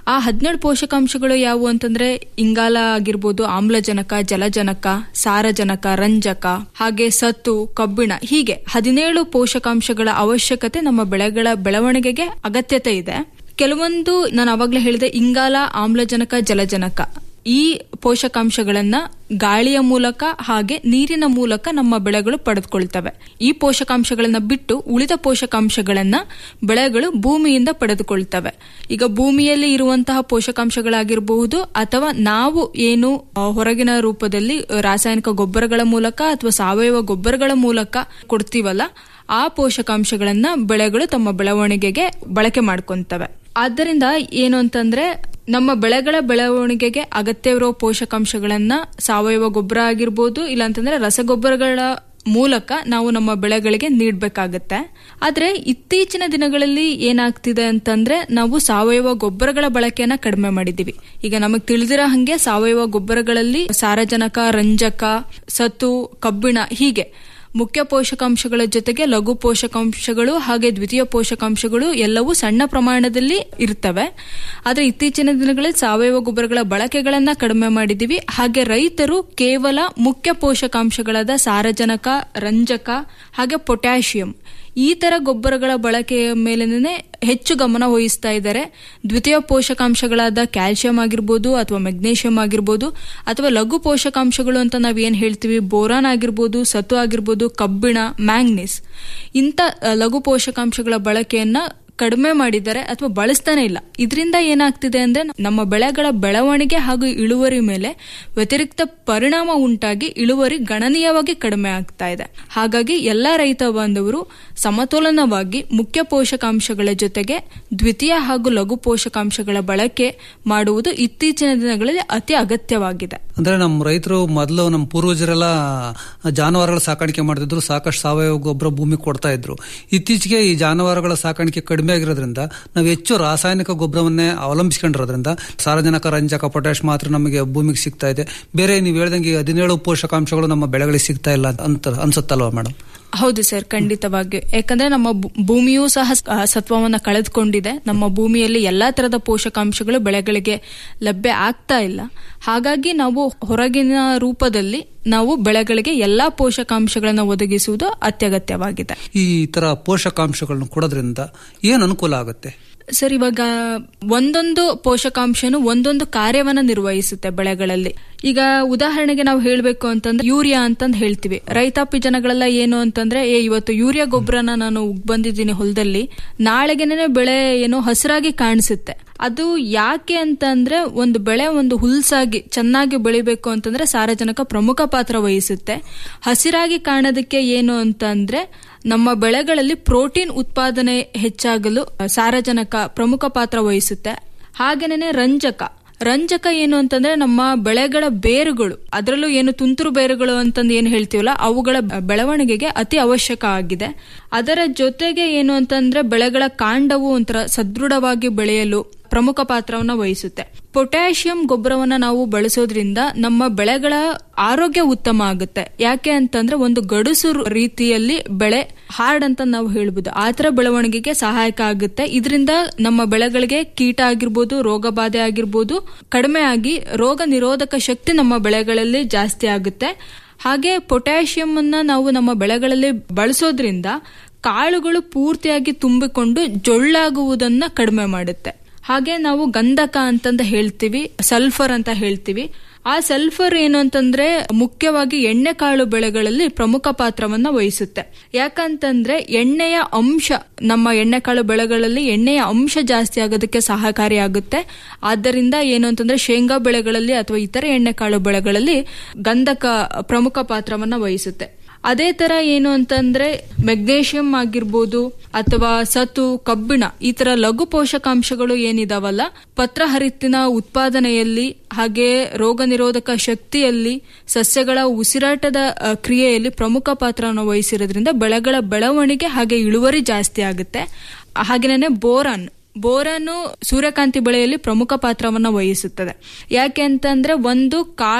ಆ ಹದಿನೇಳು ಪೋಷಕಾಂಶಗಳು ಯಾವುವು ಅಂತಂದ್ರೆ ಇಂಗಾಲ ಆಗಿರ್ಬೋದು ಆಮ್ಲಜನಕ ಜಲಜನಕ ಸಾರಜನಕ ರಂಜಕ ಹಾಗೆ ಸತ್ತು ಕಬ್ಬಿಣ ಹೀಗೆ ಹದಿನೇಳು ಪೋಷಕಾಂಶಗಳ ಅವಶ್ಯಕತೆ ನಮ್ಮ ಬೆಳೆಗಳ ಬೆಳವಣಿಗೆಗೆ ಅಗತ್ಯತೆ ಇದೆ ಕೆಲವೊಂದು ನಾನು ಅವಾಗಲೇ ಹೇಳಿದೆ ಇಂಗಾಲ ಆಮ್ಲಜನಕ ಜಲಜನಕ ಈ ಪೋಷಕಾಂಶಗಳನ್ನ ಗಾಳಿಯ ಮೂಲಕ ಹಾಗೆ ನೀರಿನ ಮೂಲಕ ನಮ್ಮ ಬೆಳೆಗಳು ಪಡೆದುಕೊಳ್ತವೆ ಈ ಪೋಷಕಾಂಶಗಳನ್ನ ಬಿಟ್ಟು ಉಳಿದ ಪೋಷಕಾಂಶಗಳನ್ನ ಬೆಳೆಗಳು ಭೂಮಿಯಿಂದ ಪಡೆದುಕೊಳ್ತವೆ ಈಗ ಭೂಮಿಯಲ್ಲಿ ಇರುವಂತಹ ಪೋಷಕಾಂಶಗಳಾಗಿರಬಹುದು ಅಥವಾ ನಾವು ಏನು ಆ, ಹೊರಗಿನ ರೂಪದಲ್ಲಿ ರಾಸಾಯನಿಕ ಗೊಬ್ಬರಗಳ ಮೂಲಕ ಅಥವಾ ಸಾವಯವ ಗೊಬ್ಬರಗಳ ಮೂಲಕ ಕೊಡ್ತೀವಲ್ಲ ಆ ಪೋಷಕಾಂಶಗಳನ್ನ ಬೆಳೆಗಳು ತಮ್ಮ ಬೆಳವಣಿಗೆಗೆ ಬಳಕೆ ಮಾಡ್ಕೊಂತವೆ ಆದ್ದರಿಂದ ಏನು ಅಂತಂದ್ರೆ ನಮ್ಮ ಬೆಳೆಗಳ ಬೆಳವಣಿಗೆಗೆ ಅಗತ್ಯವಿರೋ ಪೋಷಕಾಂಶಗಳನ್ನ ಸಾವಯವ ಗೊಬ್ಬರ ಆಗಿರ್ಬೋದು ಇಲ್ಲಾಂತಂದ್ರೆ ರಸಗೊಬ್ಬರಗಳ ಮೂಲಕ ನಾವು ನಮ್ಮ ಬೆಳೆಗಳಿಗೆ ನೀಡಬೇಕಾಗತ್ತೆ ಆದ್ರೆ ಇತ್ತೀಚಿನ ದಿನಗಳಲ್ಲಿ ಏನಾಗ್ತಿದೆ ಅಂತಂದ್ರೆ ನಾವು ಸಾವಯವ ಗೊಬ್ಬರಗಳ ಬಳಕೆಯನ್ನ ಕಡಿಮೆ ಮಾಡಿದೀವಿ ಈಗ ನಮಗ್ ತಿಳಿದಿರೋ ಹಂಗೆ ಸಾವಯವ ಗೊಬ್ಬರಗಳಲ್ಲಿ ಸಾರಜನಕ ರಂಜಕ ಸತು ಕಬ್ಬಿಣ ಹೀಗೆ ಮುಖ್ಯ ಪೋಷಕಾಂಶಗಳ ಜೊತೆಗೆ ಲಘು ಪೋಷಕಾಂಶಗಳು ಹಾಗೆ ದ್ವಿತೀಯ ಪೋಷಕಾಂಶಗಳು ಎಲ್ಲವೂ ಸಣ್ಣ ಪ್ರಮಾಣದಲ್ಲಿ ಇರ್ತವೆ ಆದ್ರೆ ಇತ್ತೀಚಿನ ದಿನಗಳಲ್ಲಿ ಸಾವಯವ ಗೊಬ್ಬರಗಳ ಬಳಕೆಗಳನ್ನ ಕಡಿಮೆ ಮಾಡಿದೀವಿ ಹಾಗೆ ರೈತರು ಕೇವಲ ಮುಖ್ಯ ಪೋಷಕಾಂಶಗಳಾದ ಸಾರಜನಕ ರಂಜಕ ಹಾಗೆ ಪೊಟ್ಯಾಷಿಯಂ ಈ ತರ ಗೊಬ್ಬರಗಳ ಬಳಕೆಯ ಮೇಲೇನೆ ಹೆಚ್ಚು ಗಮನ ವಹಿಸ್ತಾ ಇದ್ದಾರೆ ದ್ವಿತೀಯ ಪೋಷಕಾಂಶಗಳಾದ ಕ್ಯಾಲ್ಸಿಯಂ ಆಗಿರ್ಬೋದು ಅಥವಾ ಮೆಗ್ನೀಷಿಯಂ ಆಗಿರ್ಬೋದು ಅಥವಾ ಲಘು ಪೋಷಕಾಂಶಗಳು ಅಂತ ನಾವ್ ಏನ್ ಹೇಳ್ತೀವಿ ಬೋರಾನ್ ಆಗಿರ್ಬೋದು ಸತು ಆಗಿರ್ಬೋದು ಕಬ್ಬಿಣ ಮ್ಯಾಂಗ್ನೀಸ್ ಇಂಥ ಅ, ಲಘು ಪೋಷಕಾಂಶಗಳ ಬಳಕೆಯನ್ನ ಕಡಿಮೆ ಮಾಡಿದ್ದಾರೆ ಅಥವಾ ಬಳಸ್ತಾನೆ ಇಲ್ಲ ಇದರಿಂದ ಏನಾಗ್ತಿದೆ ಅಂದ್ರೆ ನಮ್ಮ ಬೆಳೆಗಳ ಬೆಳವಣಿಗೆ ಹಾಗೂ ಇಳುವರಿ ಮೇಲೆ ವ್ಯತಿರಿಕ್ತ ಪರಿಣಾಮ ಉಂಟಾಗಿ ಇಳುವರಿ ಗಣನೀಯವಾಗಿ ಕಡಿಮೆ ಆಗ್ತಾ ಇದೆ ಹಾಗಾಗಿ ಎಲ್ಲಾ ರೈತ ಬಾಂಧವರು ಸಮತೋಲನವಾಗಿ ಮುಖ್ಯ ಪೋಷಕಾಂಶಗಳ ಜೊತೆಗೆ ದ್ವಿತೀಯ ಹಾಗೂ ಲಘು ಪೋಷಕಾಂಶಗಳ ಬಳಕೆ ಮಾಡುವುದು ಇತ್ತೀಚಿನ ದಿನಗಳಲ್ಲಿ ಅತಿ ಅಗತ್ಯವಾಗಿದೆ ಅಂದ್ರೆ ನಮ್ಮ ರೈತರು ಮೊದಲು ನಮ್ಮ ಪೂರ್ವಜರೆಲ್ಲ ಜಾನುವಾರುಗಳ ಸಾಕಾಣಿಕೆ ಮಾಡ್ತಿದ್ರು ಸಾಕಷ್ಟು ಸಾವಯವ ಗೊಬ್ಬರ ಭೂಮಿಗೆ ಕೊಡ್ತಾ ಇದ್ರು ಇತ್ತೀಚೆಗೆ ಈ ಜಾನುವಾರುಗಳ ಸಾಕಾಣಿಕೆ ಕಡಿಮೆ ಆಗಿರೋದ್ರಿಂದ ನಾವು ಹೆಚ್ಚು ರಾಸಾಯನಿಕ ಗೊಬ್ಬರವನ್ನೇ ಅವಲಂಬಿಸ್ಕೊಂಡಿರೋದ್ರಿಂದ ಸಾರಜನಕ ರಂಜಕ ಪೊಟ್ಯಾಶ್ ಮಾತ್ರ ನಮಗೆ ಭೂಮಿಗೆ ಸಿಗ್ತಾ ಇದೆ ಬೇರೆ ನೀವು ಹೇಳ್ದಂಗೆ ಈ ಹದಿನೇಳು ಪೋಷಕಾಂಶಗಳು ನಮ್ಮ ಬೆಳೆಗಳಿಗೆ ಸಿಗ್ತಾ ಇಲ್ಲ ಅಂತ ಅನ್ಸುತ್ತಲ್ವಾ ಮೇಡಮ್ ಹೌದು ಸರ್ ಖಂಡಿತವಾಗಿ ಯಾಕಂದ್ರೆ ನಮ್ಮ ಭೂ- ಭೂಮಿಯೂ ಸಹ ಆ, ಸತ್ವವನ್ನ ಕಳೆದುಕೊಂಡಿದೆ ನಮ್ಮ ಭೂಮಿಯಲ್ಲಿ ಎಲ್ಲಾ ತರದ ಪೋಷಕಾಂಶಗಳು ಬೆಳೆಗಳಿಗೆ ಲಭ್ಯ ಆಗ್ತಾ ಇಲ್ಲ ಹಾಗಾಗಿ ನಾವು ಹೊರಗಿನ ರೂಪದಲ್ಲಿ ನಾವು ಬೆಳೆಗಳಿಗೆ ಎಲ್ಲಾ ಪೋಷಕಾಂಶಗಳನ್ನು ಒದಗಿಸುವುದು ಅತ್ಯಗತ್ಯವಾಗಿದೆ ಈ ತರ ಪೋಷಕಾಂಶಗಳನ್ನು ಕೊಡೋದ್ರಿಂದ ಏನು ಅನುಕೂಲ ಆಗುತ್ತೆ ಸರ್ ಇವಾಗ ಒಂದೊಂದು ಪೋಷಕಾಂಶನು ಒಂದೊಂದು ಕಾರ್ಯವನ್ನ ನಿರ್ವಹಿಸುತ್ತೆ ಬೆಳೆಗಳಲ್ಲಿ ಈಗ ಉದಾಹರಣೆಗೆ ನಾವು ಹೇಳ್ಬೇಕು ಅಂತಂದ್ರೆ ಯೂರಿಯಾ ಅಂತಂದ್ ಹೇಳ್ತೀವಿ ರೈತಾಪಿ ಜನಗಳೆಲ್ಲ ಏನು ಅಂತಂದ್ರೆ ಏ ಇವತ್ತು ಯೂರಿಯಾ ಗೊಬ್ಬರನ ನಾನು ಉಗ್ ಬಂದಿದ್ದೀನಿ ಹೊಲದಲ್ಲಿ ನಾಳೆಗೆನೆ ಬೆಳೆ ಏನೋ ಹಸಿರಾಗಿ ಕಾಣಿಸುತ್ತೆ ಅದು ಯಾಕೆ ಅಂತಂದ್ರೆ ಒಂದು ಬೆಳೆ ಒಂದು ಹುಲ್ಸಾಗಿ ಚೆನ್ನಾಗಿ ಬೆಳಿಬೇಕು ಅಂತಂದ್ರೆ ಸಾರಜನಕ ಪ್ರಮುಖ ಪಾತ್ರ ವಹಿಸುತ್ತೆ ಹಸಿರಾಗಿ ಕಾಣೋದಕ್ಕೆ ಏನು ಅಂತಂದ್ರೆ ನಮ್ಮ ಬೆಳೆಗಳಲ್ಲಿ ಪ್ರೋಟೀನ್ ಉತ್ಪಾದನೆ ಹೆಚ್ಚಾಗಲು ಸಾರಜನಕ ಪ್ರಮುಖ ಪಾತ್ರ ವಹಿಸುತ್ತೆ ಹಾಗೇನೆ ರಂಜಕ ರಂಜಕ ಏನು ಅಂತಂದ್ರೆ ನಮ್ಮ ಬೆಳೆಗಳ ಬೇರುಗಳು ಅದರಲ್ಲೂ ಏನು ತುಂತುರು ಬೇರುಗಳು ಅಂತಂದು ಏನು ಹೇಳ್ತೀವಲ್ಲ ಅವುಗಳ ಬೆಳವಣಿಗೆಗೆ ಅತಿ ಅವಶ್ಯಕ ಆಗಿದೆ ಅದರ ಜೊತೆಗೆ ಏನು ಅಂತಂದ್ರೆ ಬೆಳೆಗಳ ಕಾಂಡವು ಒಂಥರ ಸದೃಢವಾಗಿ ಬೆಳೆಯಲು ಪ್ರಮುಖ ಪಾತ್ರವನ್ನ ವಹಿಸುತ್ತೆ ಪೊಟ್ಯಾಷಿಯಂ ಗೊಬ್ಬರವನ್ನ ನಾವು ಬಳಸೋದ್ರಿಂದ ನಮ್ಮ ಬೆಳೆಗಳ ಆರೋಗ್ಯ ಉತ್ತಮ ಆಗುತ್ತೆ ಯಾಕೆ ಅಂತಂದ್ರೆ ಒಂದು ಗಡುಸು ರೀತಿಯಲ್ಲಿ ಬೆಳೆ ಹಾರ್ಡ್ ಅಂತ ನಾವು ಹೇಳ್ಬೋದು ಆ ತರ ಬೆಳವಣಿಗೆಗೆ ಸಹಾಯಕ ಆಗುತ್ತೆ ಇದರಿಂದ ನಮ್ಮ ಬೆಳೆಗಳಿಗೆ ಕೀಟ ಆಗಿರ್ಬೋದು ರೋಗ ಬಾಧೆ ಆಗಿರ್ಬೋದು ಕಡಿಮೆ ಆಗಿ ರೋಗ ನಿರೋಧಕ ಶಕ್ತಿ ನಮ್ಮ ಬೆಳೆಗಳಲ್ಲಿ ಜಾಸ್ತಿ ಆಗುತ್ತೆ ಹಾಗೆ ಪೊಟ್ಯಾಷಿಯಂ ಅನ್ನ ನಾವು ನಮ್ಮ ಬೆಳೆಗಳಲ್ಲಿ ಬಳಸೋದ್ರಿಂದ ಕಾಳುಗಳು ಪೂರ್ತಿಯಾಗಿ ತುಂಬಿಕೊಂಡು ಜೊಳ್ಳಾಗುವುದನ್ನ ಕಡಿಮೆ ಮಾಡುತ್ತೆ ಹಾಗೆ ನಾವು ಗಂಧಕ ಅಂತಂದ ಹೇಳ್ತೀವಿ ಸಲ್ಫರ್ ಅಂತ ಹೇಳ್ತೀವಿ ಆ ಸಲ್ಫರ್ ಏನು ಅಂತಂದ್ರೆ ಮುಖ್ಯವಾಗಿ ಎಣ್ಣೆಕಾಳು ಬೆಳೆಗಳಲ್ಲಿ ಪ್ರಮುಖ ಪಾತ್ರವನ್ನ ವಹಿಸುತ್ತೆ ಯಾಕಂತಂದ್ರೆ ಎಣ್ಣೆಯ ಅಂಶ ನಮ್ಮ ಎಣ್ಣೆಕಾಳು ಬೆಳೆಗಳಲ್ಲಿ ಎಣ್ಣೆಯ ಅಂಶ ಜಾಸ್ತಿ ಆಗೋದಕ್ಕೆ ಸಹಕಾರಿಯಾಗುತ್ತೆ ಆದ್ದರಿಂದ ಏನು ಅಂತಂದ್ರೆ ಶೇಂಗಾ ಬೆಳೆಗಳಲ್ಲಿ ಅಥವಾ ಇತರೆ ಎಣ್ಣೆಕಾಳು ಬೆಳೆಗಳಲ್ಲಿ ಗಂಧಕ ಪ್ರಮುಖ ಪಾತ್ರವನ್ನ ವಹಿಸುತ್ತೆ ಅದೇ ತರ ಏನು ಅಂತಂದ್ರೆ ಮೆಗ್ನೇಷಿಯಂ ಆಗಿರ್ಬೋದು ಅಥವಾ ಸತು ಕಬ್ಬಿಣ ಈ ತರ ಲಘು ಪೋಷಕಾಂಶಗಳು ಏನಿದಾವಲ್ಲ ಪತ್ರಹರಿತ್ತಿನ ಉತ್ಪಾದನೆಯಲ್ಲಿ ಹಾಗೆ ರೋಗ ನಿರೋಧಕ ಶಕ್ತಿಯಲ್ಲಿ ಸಸ್ಯಗಳ ಉಸಿರಾಟದ ಅ, ಕ್ರಿಯೆಯಲ್ಲಿ ಪ್ರಮುಖ ಪಾತ್ರವನ್ನು ವಹಿಸಿರೋದ್ರಿಂದ ಬೆಳೆಗಳ ಬೆಳವಣಿಗೆ ಹಾಗೆ ಇಳುವರಿ ಜಾಸ್ತಿ ಆಗುತ್ತೆ ಹಾಗೇನೆ ಬೋರಾನ್ ಬೋರಾನು ಸೂರ್ಯಕಾಂತಿ ಬೆಳೆಯಲ್ಲಿ ಪ್ರಮುಖ ಪಾತ್ರವನ್ನ ವಹಿಸುತ್ತದೆ ಯಾಕೆ ಅಂತಂದ್ರೆ ಒಂದು ಕಾಳು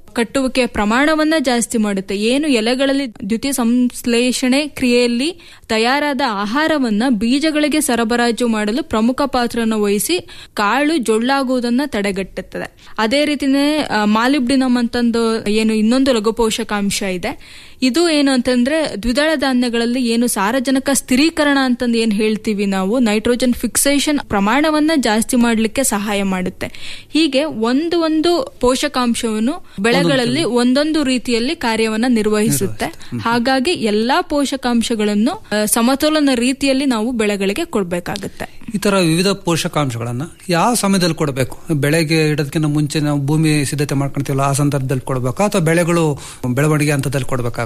ಕಟ್ಟುವಿಕೆಯ ಪ್ರಮಾಣವನ್ನ ಜಾಸ್ತಿ ಮಾಡುತ್ತೆ ಏನು ಎಲೆಗಳಲ್ಲಿ ದ್ವಿತೀಯ ಸಂಶ್ಲೇಷಣೆ ಕ್ರಿಯೆಯಲ್ಲಿ ತಯಾರಾದ ಆಹಾರವನ್ನ ಬೀಜಗಳಿಗೆ ಸರಬರಾಜು ಮಾಡಲು ಪ್ರಮುಖ ಪಾತ್ರವನ್ನು ವಹಿಸಿ ಕಾಳು ಜೊಳ್ಳಾಗುವುದನ್ನ ತಡೆಗಟ್ಟುತ್ತದೆ ಅದೇ ರೀತಿನೇ ಆ, ಮಾಲಿಬ್ಡಿನಮ್ ಅಂತಂದು ಏನು ಇನ್ನೊಂದು ಲಘು ಪೋಷಕಾಂಶ ಇದೆ ಇದು ಏನು ಅಂತಂದ್ರೆ ದ್ವಿದಳ ಧಾನ್ಯಗಳಲ್ಲಿ ಏನು ಸಾರಜನಕ ಸ್ಥಿರೀಕರಣ ಅಂತಂದು ಏನ್ ಹೇಳ್ತೀವಿ ನಾವು ನೈಟ್ರೋಜನ್ ಫಿಕ್ಸೇಷನ್ ಪ್ರಮಾಣವನ್ನ ಜಾಸ್ತಿ ಮಾಡಲಿಕ್ಕೆ ಸಹಾಯ ಮಾಡುತ್ತೆ ಹೀಗೆ ಒಂದು ಒಂದು ಪೋಷಕಾಂಶವನ್ನು ಬೆಳೆಗಳಲ್ಲಿ ಒಂದೊಂದು ರೀತಿಯಲ್ಲಿ ಕಾರ್ಯವನ್ನ ನಿರ್ವಹಿಸುತ್ತೆ ಹಾಗಾಗಿ ಎಲ್ಲಾ ಪೋಷಕಾಂಶಗಳನ್ನು ಆ, ಸಮತೋಲನ ರೀತಿಯಲ್ಲಿ ನಾವು ಬೆಳೆಗಳಿಗೆ ಕೊಡ್ಬೇಕಾಗುತ್ತೆ ಈ ತರ ವಿವಿಧ ಪೋಷಕಾಂಶಗಳನ್ನ ಯಾವ ಸಮಯದಲ್ಲಿ ಕೊಡಬೇಕು ಬೆಳೆಗೆ ಇಡೋದಕ್ಕಿಂತ ಮುಂಚೆ ನಾವು ಭೂಮಿ ಸಿದ್ಧತೆ ಮಾಡ್ಕೊಂತೀವಲ್ಲ ಆ ಸಂದರ್ಭದಲ್ಲಿ ಕೊಡಬೇಕಾ ಅಥವಾ ಬೆಳೆಗಳು ಬೆಳವಣಿಗೆ ಹಂತದಲ್ಲಿ ಕೊಡಬೇಕಾಗತ್ತ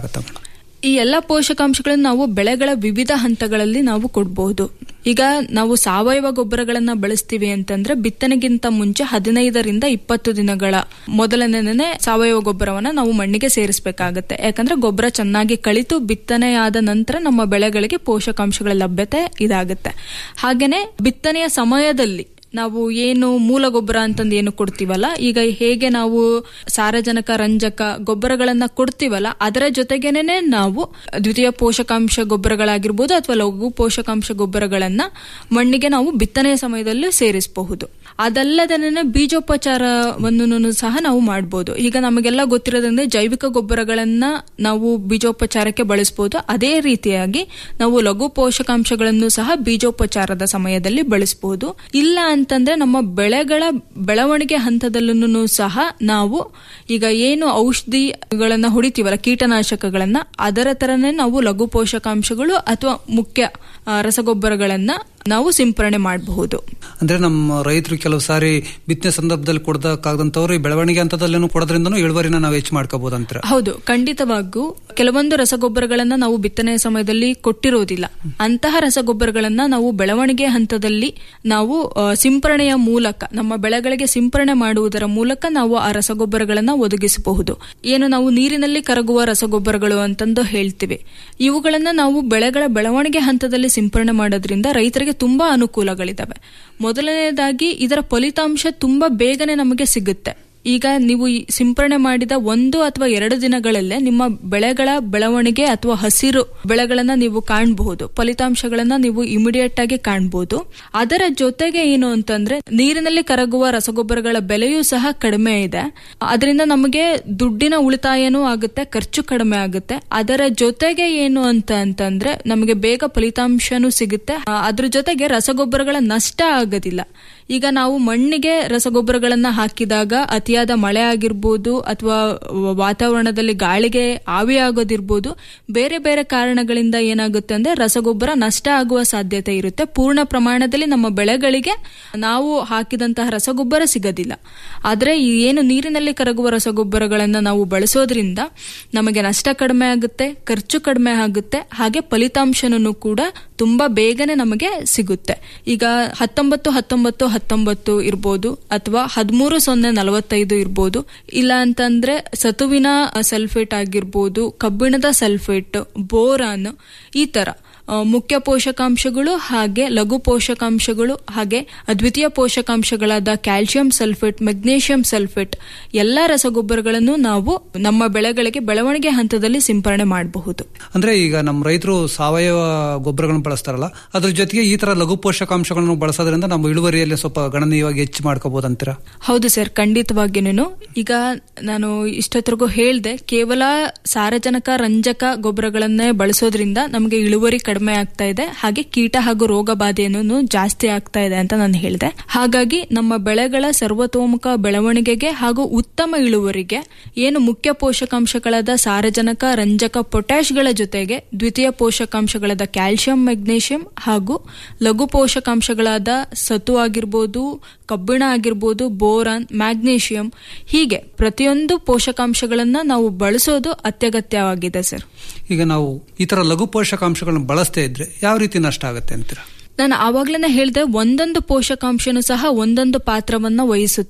ಈ ಎಲ್ಲ ಪೋಷಕಾಂಶಗಳನ್ನು ನಾವು ಬೆಳೆಗಳ ವಿವಿಧ ಹಂತಗಳಲ್ಲಿ ನಾವು ಕೊಡಬಹುದು ಈಗ ನಾವು ಸಾವಯವ ಗೊಬ್ಬರಗಳನ್ನ ಬಳಸ್ತೀವಿ ಅಂತಂದ್ರೆ ಬಿತ್ತನೆಗಿಂತ ಮುಂಚೆ ಹದಿನೈದರಿಂದ ಇಪ್ಪತ್ತು ದಿನಗಳ ಮೊದಲನೇ ಸಾವಯವ ಗೊಬ್ಬರವನ್ನ ನಾವು ಮಣ್ಣಿಗೆ ಸೇರಿಸಬೇಕಾಗತ್ತೆ ಯಾಕಂದ್ರೆ ಗೊಬ್ಬರ ಚೆನ್ನಾಗಿ ಕಳಿತು ಬಿತ್ತನೆಯಾದ ನಂತರ ನಮ್ಮ ಬೆಳೆಗಳಿಗೆ ಪೋಷಕಾಂಶಗಳ ಲಭ್ಯತೆ ಇದಾಗುತ್ತೆ ಹಾಗೇನೆ ಬಿತ್ತನೆಯ ಸಮಯದಲ್ಲಿ ನಾವು ಏನು ಮೂಲ ಗೊಬ್ಬರ ಅಂತಂದು ಏನು ಕೊಡ್ತೀವಲ್ಲ ಈಗ ಹೇಗೆ ನಾವು ಸಾರಜನಕ ರಂಜಕ ಗೊಬ್ಬರಗಳನ್ನ ಕೊಡ್ತೀವಲ್ಲ ಅದರ ಜೊತೆಗೇನೆ ನಾವು ದ್ವಿತೀಯ ಪೋಷಕಾಂಶ ಗೊಬ್ಬರಗಳಾಗಿರ್ಬೋದು ಅಥವಾ ಲಘು ಪೋಷಕಾಂಶ ಗೊಬ್ಬರಗಳನ್ನ ಮಣ್ಣಿಗೆ ನಾವು ಬಿತ್ತನೆಯ ಸಮಯದಲ್ಲಿ ಸೇರಿಸಬಹುದು ಅದಲ್ಲದನೇ ಬೀಜೋಪಚಾರವನ್ನು ಸಹ ನಾವು ಮಾಡಬಹುದು ಈಗ ನಮಗೆಲ್ಲ ಗೊತ್ತಿರೋದಂದ್ರೆ ಜೈವಿಕ ಗೊಬ್ಬರಗಳನ್ನ ನಾವು ಬೀಜೋಪಚಾರಕ್ಕೆ ಬಳಸಬಹುದು ಅದೇ ರೀತಿಯಾಗಿ ನಾವು ಲಘು ಪೋಷಕಾಂಶಗಳನ್ನು ಸಹ ಬೀಜೋಪಚಾರದ ಸಮಯದಲ್ಲಿ ಬಳಸಬಹುದು ಇಲ್ಲ ಅಂತಂದ್ರೆ ನಮ್ಮ ಬೆಳೆಗಳ ಬೆಳವಣಿಗೆ ಹಂತದಲ್ಲೂ ಸಹ ನಾವು ಈಗ ಏನು ಔಷಧಿಗಳನ್ನ ಹೊಡಿತೀವಲ್ಲ ಕೀಟನಾಶಕಗಳನ್ನ ಅದರ ತರನೇ ನಾವು ಲಘು ಪೋಷಕಾಂಶಗಳು ಅಥವಾ ಮುಖ್ಯ ಆ, ರಸಗೊಬ್ಬರಗಳನ್ನ ನಾವು ಸಿಂಪರಣೆ ಮಾಡಬಹುದು ಅಂದ್ರೆ ನಮ್ಮ ರೈತರು ಕೆಲವು ಸಾರಿ ಬಿತ್ತನೆ ಸಂದರ್ಭದಲ್ಲಿ ಕೊಡದಕ್ಕಾಗದಂತವ್ರು ಈ ಬೆಳವಣಿಗೆ ಹಂತದಲ್ಲೇನು ಕೊಡೋದ್ರಿಂದನೂ ಇಳುವರಿನ ನಾವು ಹೆಚ್ಚು ಮಾಡ್ಕೋಬಹುದು ಅಂತೀರ ಹೌದು ಖಂಡಿತವಾಗೂ ಕೆಲವೊಂದು ರಸಗೊಬ್ಬರಗಳನ್ನ ನಾವು ಬಿತ್ತನೆಯ ಸಮಯದಲ್ಲಿ ಕೊಟ್ಟಿರೋದಿಲ್ಲ ಅಂತಹ ರಸಗೊಬ್ಬರಗಳನ್ನ ನಾವು ಬೆಳವಣಿಗೆ ಹಂತದಲ್ಲಿ ನಾವು ಆ, ಸಿಂಪರಣೆಯ ಮೂಲಕ ನಮ್ಮ ಬೆಳೆಗಳಿಗೆ ಸಿಂಪರಣೆ ಮಾಡುವುದರ ಮೂಲಕ ನಾವು ಆ ರಸಗೊಬ್ಬರಗಳನ್ನ ಒದಗಿಸಬಹುದು ಏನು ನಾವು ನೀರಿನಲ್ಲಿ ಕರಗುವ ರಸಗೊಬ್ಬರಗಳು ಅಂತಂದು ಹೇಳ್ತೀವಿ ಇವುಗಳನ್ನ ನಾವು ಬೆಳೆಗಳ ಬೆಳವಣಿಗೆ ಹಂತದಲ್ಲಿ ಸಿಂಪರಣೆ ಮಾಡೋದ್ರಿಂದ ರೈತರಿಗೆ ತುಂಬಾ ಅನುಕೂಲಗಳಿದಾವೆ ಮೊದಲನೇದಾಗಿ ಇದರ ಫಲಿತಾಂಶ ತುಂಬಾ ಬೇಗನೆ ನಮಗೆ ಸಿಗುತ್ತೆ ಈಗ ನೀವು ಈ ಸಿಂಪರಣೆ ಮಾಡಿದ ಒಂದು ಅಥವಾ ಎರಡು ದಿನಗಳಲ್ಲೇ ನಿಮ್ಮ ಬೆಳೆಗಳ ಬೆಳವಣಿಗೆ ಅಥವಾ ಹಸಿರು ಬೆಳೆಗಳನ್ನ ನೀವು ಕಾಣಬಹುದು ಫಲಿತಾಂಶಗಳನ್ನ ನೀವು ಇಮಿಡಿಯೇಟ್ ಆಗಿ ಕಾಣಬಹುದು ಅದರ ಜೊತೆಗೆ ಏನು ಅಂತಂದ್ರೆ ನೀರಿನಲ್ಲಿ ಕರಗುವ ರಸಗೊಬ್ಬರಗಳ ಬೆಲೆಯೂ ಸಹ ಕಡಿಮೆ ಇದೆ ಅದರಿಂದ ನಮಗೆ ದುಡ್ಡಿನ ಉಳಿತಾಯನೂ ಆಗುತ್ತೆ ಖರ್ಚು ಕಡಿಮೆ ಆಗುತ್ತೆ ಅದರ ಜೊತೆಗೆ ಏನು ಅಂತ ಅಂತಂದ್ರೆ ನಮಗೆ ಬೇಗ ಫಲಿತಾಂಶನೂ ಸಿಗುತ್ತೆ ಆ, ಅದ್ರ ಜೊತೆಗೆ ರಸಗೊಬ್ಬರಗಳ ನಷ್ಟ ಆಗೋದಿಲ್ಲ ಈಗ ನಾವು ಮಣ್ಣಿಗೆ ರಸಗೊಬ್ಬರಗಳನ್ನ ಹಾಕಿದಾಗ ಅತಿಯಾದ ಮಳೆ ಆಗಿರ್ಬೋದು ಅಥವಾ ವಾತಾವರಣದಲ್ಲಿ ಗಾಳಿಗೆ ಆವಿ ಆಗೋದಿರ್ಬೋದು ಬೇರೆ ಬೇರೆ ಕಾರಣಗಳಿಂದ ಏನಾಗುತ್ತೆ ಅಂದ್ರೆ ರಸಗೊಬ್ಬರ ನಷ್ಟ ಆಗುವ ಸಾಧ್ಯತೆ ಇರುತ್ತೆ ಪೂರ್ಣ ಪ್ರಮಾಣದಲ್ಲಿ ನಮ್ಮ ಬೆಳೆಗಳಿಗೆ ನಾವು ಹಾಕಿದಂತಹ ರಸಗೊಬ್ಬರ ಸಿಗೋದಿಲ್ಲ ಆದ್ರೆ ಈ ಏನು ನೀರಿನಲ್ಲಿ ಕರಗುವ ರಸಗೊಬ್ಬರಗಳನ್ನ ನಾವು ಬಳಸೋದ್ರಿಂದ ನಮಗೆ ನಷ್ಟ ಕಡಿಮೆ ಆಗುತ್ತೆ ಖರ್ಚು ಕಡಿಮೆ ಆಗುತ್ತೆ ಹಾಗೆ ಫಲಿತಾಂಶನೂ ಕೂಡ ತುಂಬಾ ಬೇಗನೆ ನಮಗೆ ಸಿಗುತ್ತೆ ಈಗ ಹತ್ತೊಂಬತ್ತು ಹತ್ತೊಂಬತ್ತು ಹತ್ತೊಂಬತ್ತು ಇರ್ಬೋದು ಅಥವಾ ಹದಿಮೂರು ಸೊನ್ನೆ ನಲವತ್ತೈದು ಇರ್ಬೋದು ಇಲ್ಲ ಅಂತಂದ್ರೆ ಸತುವಿನ ಸಲ್ಫೇಟ್ ಆಗಿರ್ಬೋದು ಕಬ್ಬಿಣದ ಸಲ್ಫೇಟ್ ಬೋರಾನ್ ಈ ತರ ಆ, ಮುಖ್ಯ ಪೋಷಕಾಂಶಗಳು ಹಾಗೆ ಲಘು ಪೋಷಕಾಂಶಗಳು ಹಾಗೆ ದ್ವಿತೀಯ ಪೋಷಕಾಂಶಗಳಾದ ಕ್ಯಾಲ್ಸಿಯಂ ಸಲ್ಫೇಟ್ ಮೆಗ್ನೀಷಿಯಂ ಸಲ್ಫೇಟ್ ಎಲ್ಲ ರಸಗೊಬ್ಬರಗಳನ್ನು ನಾವು ನಮ್ಮ ಬೆಳೆಗಳಿಗೆ ಬೆಳವಣಿಗೆ ಹಂತದಲ್ಲಿ ಸಿಂಪರಣೆ ಮಾಡಬಹುದು ಅಂದ್ರೆ ಈಗ ನಮ್ಮ ರೈತರು ಸಾವಯವ ಗೊಬ್ಬರಗಳನ್ನು ಬಳಸ್ತಾರಲ್ಲ ಅದ್ರ ಜೊತೆಗೆ ಈ ತರ ಲಘು ಪೋಷಕಾಂಶಗಳನ್ನು ಬಳಸೋದ್ರಿಂದ ನಮ್ಮ ಇಳುವರಿಯಲ್ಲಿ ಸ್ವಲ್ಪ ಗಣನೀಯವಾಗಿ ಹೆಚ್ಚು ಮಾಡ್ಕೋಬಹುದು ಅಂತೀರಾ ಹೌದು ಸರ್ ಖಂಡಿತವಾಗಿನೂ ಈಗ ನಾನು ಇಷ್ಟೊತ್ತರೆಗೂ ಹೇಳ್ದೆ ಕೇವಲ ಸಾರಜನಕ ರಂಜಕ ಗೊಬ್ಬರಗಳನ್ನೇ ಬಳಸೋದ್ರಿಂದ ನಮಗೆ ಇಳುವರಿ ಕಡಿಮೆ ಆಗ್ತಾ ಇದೆ ಹಾಗೆ ಕೀಟ ಹಾಗೂ ರೋಗ ಬಾಧೆಯನ್ನು ಜಾಸ್ತಿ ಆಗ್ತಾ ಇದೆ ಅಂತ ನಾನು ಹೇಳಿದೆ ಹಾಗಾಗಿ ನಮ್ಮ ಬೆಳೆಗಳ ಸರ್ವತೋಮುಖ ಬೆಳವಣಿಗೆಗೆ ಹಾಗೂ ಉತ್ತಮ ಇಳುವರಿಗೆ ಏನು ಮುಖ್ಯ ಪೋಷಕಾಂಶಗಳಾದ ಸಾರಜನಕ ರಂಜಕ ಪೊಟ್ಯಾಶ್ಗಳ ಜೊತೆಗೆ ದ್ವಿತೀಯ ಪೋಷಕಾಂಶಗಳಾದ ಕ್ಯಾಲ್ಸಿಯಂ ಮೆಗ್ನೀಷಿಯಂ ಹಾಗೂ ಲಘು ಪೋಷಕಾಂಶಗಳಾದ ಸತು ಆಗಿರ್ಬೋದು ಕಬ್ಬಿಣ ಆಗಿರ್ಬೋದು ಬೋರಾನ್ ಮ್ಯಾಗ್ನೀಷಿಯಂ ಹೀಗೆ ಪ್ರತಿಯೊಂದು ಪೋಷಕಾಂಶಗಳನ್ನ ನಾವು ಬಳಸೋದು ಅತ್ಯಗತ್ಯವಾಗಿದೆ ಸರ್ ಈಗ ನಾವು ಈ ತರ ಲಘು ಪೋಷಕಾಂಶಗಳನ್ನು ಬಳಸದೇ ಇದ್ರೆ ಯಾವ ರೀತಿ ನಷ್ಟ ಆಗುತ್ತೆ ಅಂತೀರಾ ನಾನು ಆವಾಗ್ಲೇನೆ ಹೇಳ್ದೆ ಒಂದೊಂದು ಪೋಷಕಾಂಶನೂ ಸಹ ಒಂದೊಂದು ಪಾತ್ರವನ್ನ ವಹಿಸುತ್ತೆ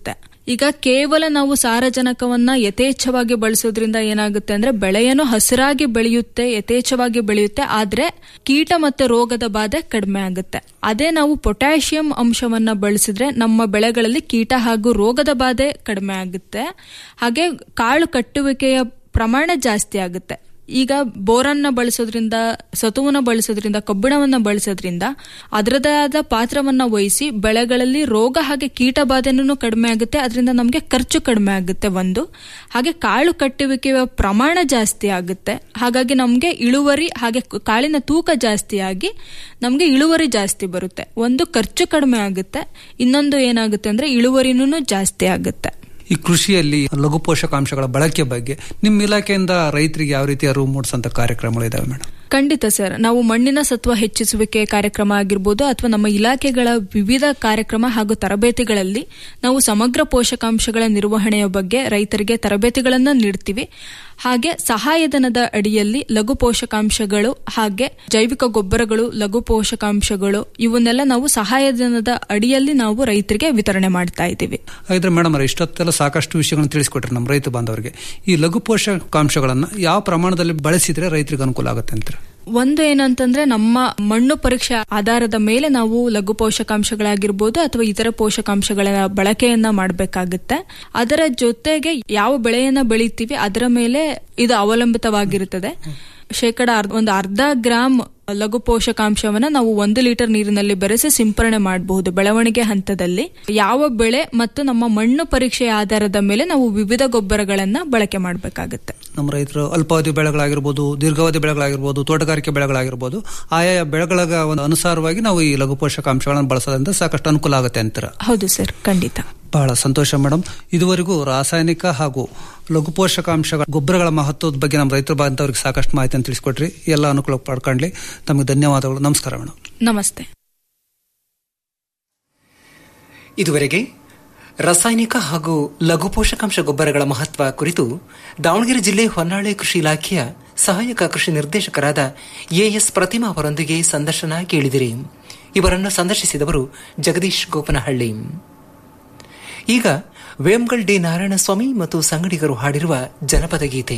ಈಗ ಕೇವಲ ನಾವು ಸಾರಜನಕವನ್ನ ಯಥೇಚ್ಛವಾಗಿ ಬಳಸೋದ್ರಿಂದ ಏನಾಗುತ್ತೆ ಅಂದ್ರೆ ಬೆಳೆಯನ್ನು ಹಸಿರಾಗಿ ಬೆಳೆಯುತ್ತೆ ಯಥೇಚ್ಛವಾಗಿ ಬೆಳೆಯುತ್ತೆ ಆದ್ರೆ ಕೀಟ ಮತ್ತೆ ರೋಗದ ಬಾಧೆ ಕಡಿಮೆ ಆಗುತ್ತೆ ಅದೇ ನಾವು ಪೊಟ್ಯಾಷಿಯಂ ಅಂಶವನ್ನ ಬಳಸಿದ್ರೆ ನಮ್ಮ ಬೆಳೆಗಳಲ್ಲಿ ಕೀಟ ಹಾಗೂ ರೋಗದ ಬಾಧೆ ಕಡಿಮೆ ಆಗುತ್ತೆ ಹಾಗೆ ಕಾಳು ಕಟ್ಟುವಿಕೆಯ ಪ್ರಮಾಣ ಜಾಸ್ತಿ ಆಗುತ್ತೆ ಈಗ ಬೋರನ್ನ ಬಳಸೋದ್ರಿಂದ ಸತುವನ್ನ ಬಳಸೋದ್ರಿಂದ ಕಬ್ಬಿಣವನ್ನ ಬಳಸೋದ್ರಿಂದ ಅದರದೇ ಆದ ಪಾತ್ರವನ್ನ ವಹಿಸಿ ಬೆಳೆಗಳಲ್ಲಿ ರೋಗ ಹಾಗೆ ಕೀಟ ಬಾಧೆನೂ ಕಡಿಮೆ ಆಗುತ್ತೆ ಅದರಿಂದ ನಮಗೆ ಖರ್ಚು ಕಡಿಮೆ ಆಗುತ್ತೆ ಒಂದು ಹಾಗೆ ಕಾಳು ಕಟ್ಟುವಿಕೆಯ ಪ್ರಮಾಣ ಜಾಸ್ತಿ ಆಗುತ್ತೆ ಹಾಗಾಗಿ ನಮಗೆ ಇಳುವರಿ ಹಾಗೆ ಕಾಳಿನ ತೂಕ ಜಾಸ್ತಿ ಆಗಿ ನಮಗೆ ಇಳುವರಿ ಜಾಸ್ತಿ ಬರುತ್ತೆ ಒಂದು ಖರ್ಚು ಕಡಿಮೆ ಆಗುತ್ತೆ ಇನ್ನೊಂದು ಏನಾಗುತ್ತೆ ಅಂದ್ರೆ ಇಳುವರಿನೂ ಜಾಸ್ತಿ ಆಗುತ್ತೆ ಈ ಕೃಷಿಯಲ್ಲಿ ಲಘು ಪೋಷಕಾಂಶಗಳ ಬಳಕೆ ಬಗ್ಗೆ ನಿಮ್ಮ ಇಲಾಖೆಯಿಂದ ರೈತರಿಗೆ ಯಾವ ರೀತಿ ಅರಿವು ಮೂಡಿಸಂತ ಕಾರ್ಯಕ್ರಮಗಳು ಇದಾವೆ ಮೇಡಮ್ ಖಂಡಿತ ಸರ್ ನಾವು ಮಣ್ಣಿನ ಸತ್ವ ಹೆಚ್ಚಿಸುವಿಕೆ ಕಾರ್ಯಕ್ರಮ ಆಗಿರ್ಬೋದು ಅಥವಾ ನಮ್ಮ ಇಲಾಖೆಗಳ ವಿವಿಧ ಕಾರ್ಯಕ್ರಮ ಹಾಗೂ ತರಬೇತಿಗಳಲ್ಲಿ ನಾವು ಸಮಗ್ರ ಪೋಷಕಾಂಶಗಳ ನಿರ್ವಹಣೆಯ ಬಗ್ಗೆ ರೈತರಿಗೆ ತರಬೇತಿಗಳನ್ನು ನೀಡ್ತೀವಿ ಹಾಗೆ ಸಹಾಯಧನದ ಅಡಿಯಲ್ಲಿ ಲಘು ಪೋಷಕಾಂಶಗಳು ಹಾಗೆ ಜೈವಿಕ ಗೊಬ್ಬರಗಳು ಲಘು ಪೋಷಕಾಂಶಗಳು ಇವನ್ನೆಲ್ಲ ನಾವು ಸಹಾಯಧನದ ಅಡಿಯಲ್ಲಿ ನಾವು ರೈತರಿಗೆ ವಿತರಣೆ ಮಾಡ್ತಾ ಇದ್ದೀವಿ ಹಾಗಿದ್ರೆ ಮೇಡಮ್ ಅವರೇ ಇಷ್ಟೊತ್ತೆಲ್ಲ ಸಾಕಷ್ಟು ವಿಷಯಗಳನ್ನು ತಿಳಿಸ್ಕೊಟ್ರಿ ನಮ್ಮ ರೈತ ಬಾಂಧವರಿಗೆ ಈ ಲಘು ಪೋಷಕಾಂಶಗಳನ್ನ ಯಾವ ಪ್ರಮಾಣದಲ್ಲಿ ಬಳಸಿದ್ರೆ ರೈತರಿಗೆ ಅನುಕೂಲ ಆಗುತ್ತೆ ಅಂತಾರೆ ಒಂದು ಏನಂತಂದ್ರೆ ನಮ್ಮ ಮಣ್ಣು ಪರೀಕ್ಷೆ ಆಧಾರದ ಮೇಲೆ ನಾವು ಲಘು ಪೋಷಕಾಂಶಗಳಾಗಿರ್ಬೋದು ಅಥವಾ ಇತರ ಪೋಷಕಾಂಶಗಳ ಬಳಕೆಯನ್ನ ಮಾಡಬೇಕಾಗುತ್ತೆ ಅದರ ಜೊತೆಗೆ ಯಾವ ಬೆಳೆಯನ್ನ ಬೆಳಿತೀವಿ ಅದರ ಮೇಲೆ ಇದು ಅವಲಂಬಿತವಾಗಿರುತ್ತದೆ ಶೇಕಡ ಒಂದು ಅರ್ಧ ಗ್ರಾಮ್ ಲಘು ಪೋಷಕಾಂಶವನ್ನ ನಾವು ಒಂದು ಲೀಟರ್ ನೀರಿನಲ್ಲಿ ಬೆರೆಸಿ ಸಿಂಪರಣೆ ಮಾಡಬಹುದು ಬೆಳವಣಿಗೆ ಹಂತದಲ್ಲಿ ಯಾವ ಬೆಳೆ ಮತ್ತು ನಮ್ಮ ಮಣ್ಣು ಪರೀಕ್ಷೆಯ ಆಧಾರದ ಮೇಲೆ ನಾವು ವಿವಿಧ ಗೊಬ್ಬರಗಳನ್ನ ಬಳಕೆ ಮಾಡಬೇಕಾಗುತ್ತೆ ನಮ್ಮ ರೈತರು ಅಲ್ಪಾವಧಿ ಬೆಳೆಗಳಾಗಿರ್ಬೋದು ದೀರ್ಘಾವಧಿ ಬೆಳೆಗಳಾಗಿರ್ಬೋದು ತೋಟಗಾರಿಕೆ ಬೆಳೆಗಳಾಗಿರ್ಬೋದು ಆಯಾ ಬೆಳೆಗಳ ಒಂದು ಅನುಸಾರವಾಗಿ ನಾವು ಈ ಲಘು ಪೋಷಕಾಂಶಗಳನ್ನು ಬಳಸೋದ್ರಿಂದ ಸಾಕಷ್ಟು ಅನುಕೂಲ ಆಗುತ್ತೆ ಅಂತೀರ ಹೌದು ಸರ್ ಖಂಡಿತ ಬಹಳ ಸಂತೋಷ ಮೇಡಮ್ ಇದುವರೆಗೂ ರಾಸಾಯನಿಕ ಹಾಗೂ ಲಘು ಪೋಷಕಾಂಶಗಳ ಗೊಬ್ಬರಗಳ ಮಹತ್ವದ ಬಗ್ಗೆ ನಮ್ಮ ರೈತರ ಬಾಂಧವರಿಗೆ ಸಾಕಷ್ಟು ಮಾಹಿತಿಯನ್ನು ತಿಳಿಸ್ಕೊಟ್ರಿ ಎಲ್ಲ ಅನುಕೂಲ ಪಡ್ಕೊಂಡ್ಲಿ ತಮಗೆ ಧನ್ಯವಾದಗಳು ನಮಸ್ಕಾರ ಮೇಡಮ್ ನಮಸ್ತೆ ಇದುವರೆಗೆ ರಾಸಾಯನಿಕ ಹಾಗೂ ಲಘು ಪೋಷಕಾಂಶ ಗೊಬ್ಬರಗಳ ಮಹತ್ವ ಕುರಿತು ದಾವಣಗೆರೆ ಜಿಲ್ಲೆ ಹೊನ್ನಾಳಿ ಕೃಷಿ ಇಲಾಖೆಯ ಸಹಾಯಕ ಕೃಷಿ ನಿರ್ದೇಶಕರಾದ ಎಎಸ್ ಪ್ರತಿಮಾ ಅವರೊಂದಿಗೆ ಸಂದರ್ಶನ ಕೇಳಿದಿರಿ ಇವರನ್ನು ಸಂದರ್ಶಿಸಿದವರು ಜಗದೀಶ್ ಗೋಪನಹಳ್ಳಿ ಈಗ ವೇಮ್ಗಲ್ ಡಿ ನಾರಾಯಣಸ್ವಾಮಿ ಮತ್ತು ಸಂಗಡಿಗರು ಹಾಡಿರುವ ಜನಪದ ಗೀತೆ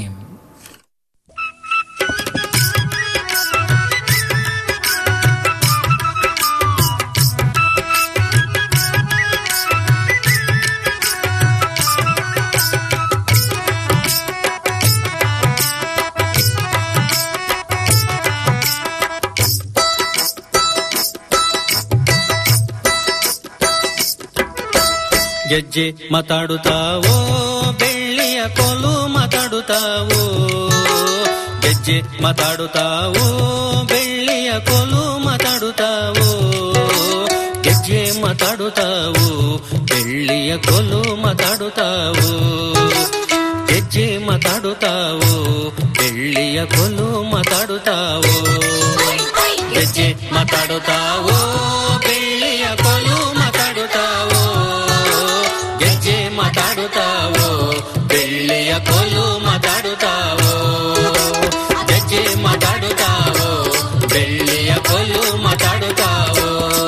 ಗೆಜ್ಜೆ ಮಾತಾಡುತ್ತಾವೋ ಬೆಳ್ಳಿಯ ಕೋಲು ಮಾತಾಡುತ್ತಾವೋ ಗೆಜ್ಜೆ ಮಾತಾಡುತ್ತಾವೋ ಬೆಳ್ಳಿಯ ಕೋಲು ಮಾತಾಡುತ್ತಾವೋ ಗೆಜ್ಜೆ ಮಾತಾಡುತ್ತಾವೋ ಬೆಳ್ಳಿಯ ಕೋಲು ಮಾತಾಡುತ್ತಾವೋ ಗೆಜ್ಜೆ ಮಾತಾಡುತ್ತಾವೋ ಬೆಳ್ಳಿಯ ಕೋಲು ಮಾತಾಡುತ್ತಾವೋ ಗೆಜ್ಜೆ ಮಾತಾಡುತ್ತಾವೋ ಬೆಳ್ಳಿಯ ಕೋಲು ಮಾತಾಡುತ್ತಾವೋ ಗೆಜ್ಜೆ ಮಾತಾಡುತ್ತಾವೋ ಬೆಳ್ಳಿಯ ಕೋಲು ಮಾತಾಡುತ್ತಾವೋ ಗೆಜ್ಜೆ ಮಾತಾಡುತ್ತಾವೋ ಬೆಳ್ಳಿಯ ಕೋಲು ಮಾತಾಡುತ್ತಾವೋ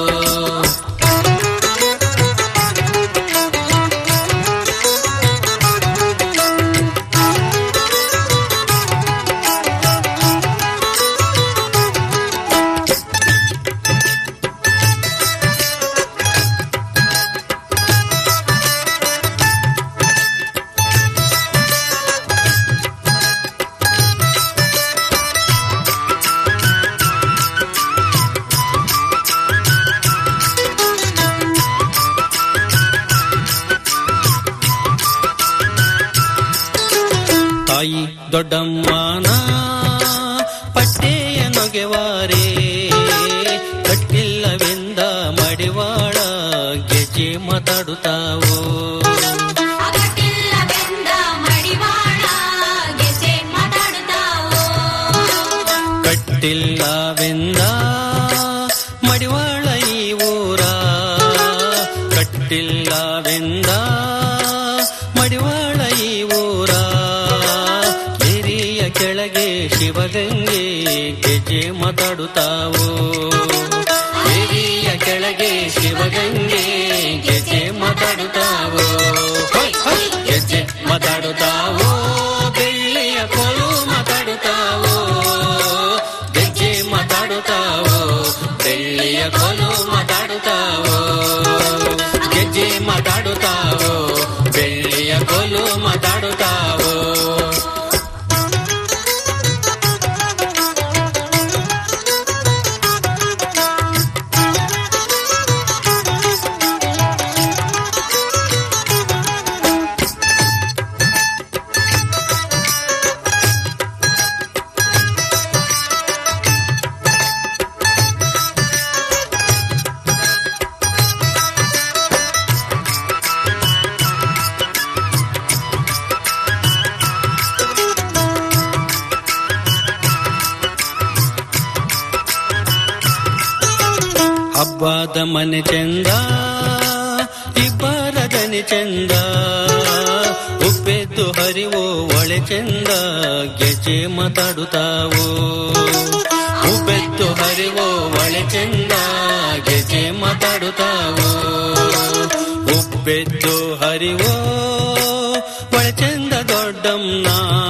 ತಾಯಿ ದೊಡ್ಡಮ್ಮನ ಪಟ್ಟೆಯ ನೊಗೆವಾರೆ ಕಟ್ಟಿಲ್ಲವೆಂದ ಮಡಿವಾಳ ಗೆಜ್ಜೆ ಮಾತಾಡುತ್ತಾವೋ ಕಟ್ಟಿಲ್ಲವೆಂದ ಮಡಿವಾಳ ಈ ಊರ ಕಟ್ಟಿಲ್ಲವೆಂದ ಮಡಿವಾಳ ಈ ಊರ ಹಿರಿಯ ಕೆಳಗೆ ಶಿವಗಂಗೆ ಗೆಜ್ಜೆ ಮಾತಾಡುತ್ತಾವೋ ಹಿರಿಯ ಕೆಳಗೆ ಶಿವಗಂಗೆ ಗೆಜ್ಜೆ ಮಾತಾಡುತ್ತಾವೋ ಕೋಲು ಮಾತಾಡುತ್ತಾವೋ ಗೆಜ್ಜೆ ಮಾತಾಡುತ್ತಾವೋ ಬೆಳ್ಳಿಯ ಕೋಲು ಮಾತಾಡುತ್ತಾವೋ ಹಬ್ಬದ ಮನೆ ಚಂದ ಇಬ್ಬರ ದನಿ ಚಂದ ಉಪ್ಪೆದ್ದು ಹರಿವೋ ಒಳೆ ಚಂದ ಗೆಜೆ ಮಾತಾಡುತ್ತಾವೋ ಉಪ್ಪೆದ್ದು ಹರಿವೋ ಒಳೆ ಚಂದ ಗೆಜೆ ಮಾತಾಡುತ್ತಾವೋ ಉಪ್ಪೆದ್ದು ಹರಿವೋ ಒಳೆ ಚಂದ ದೊಡ್ಡಮ್ಮ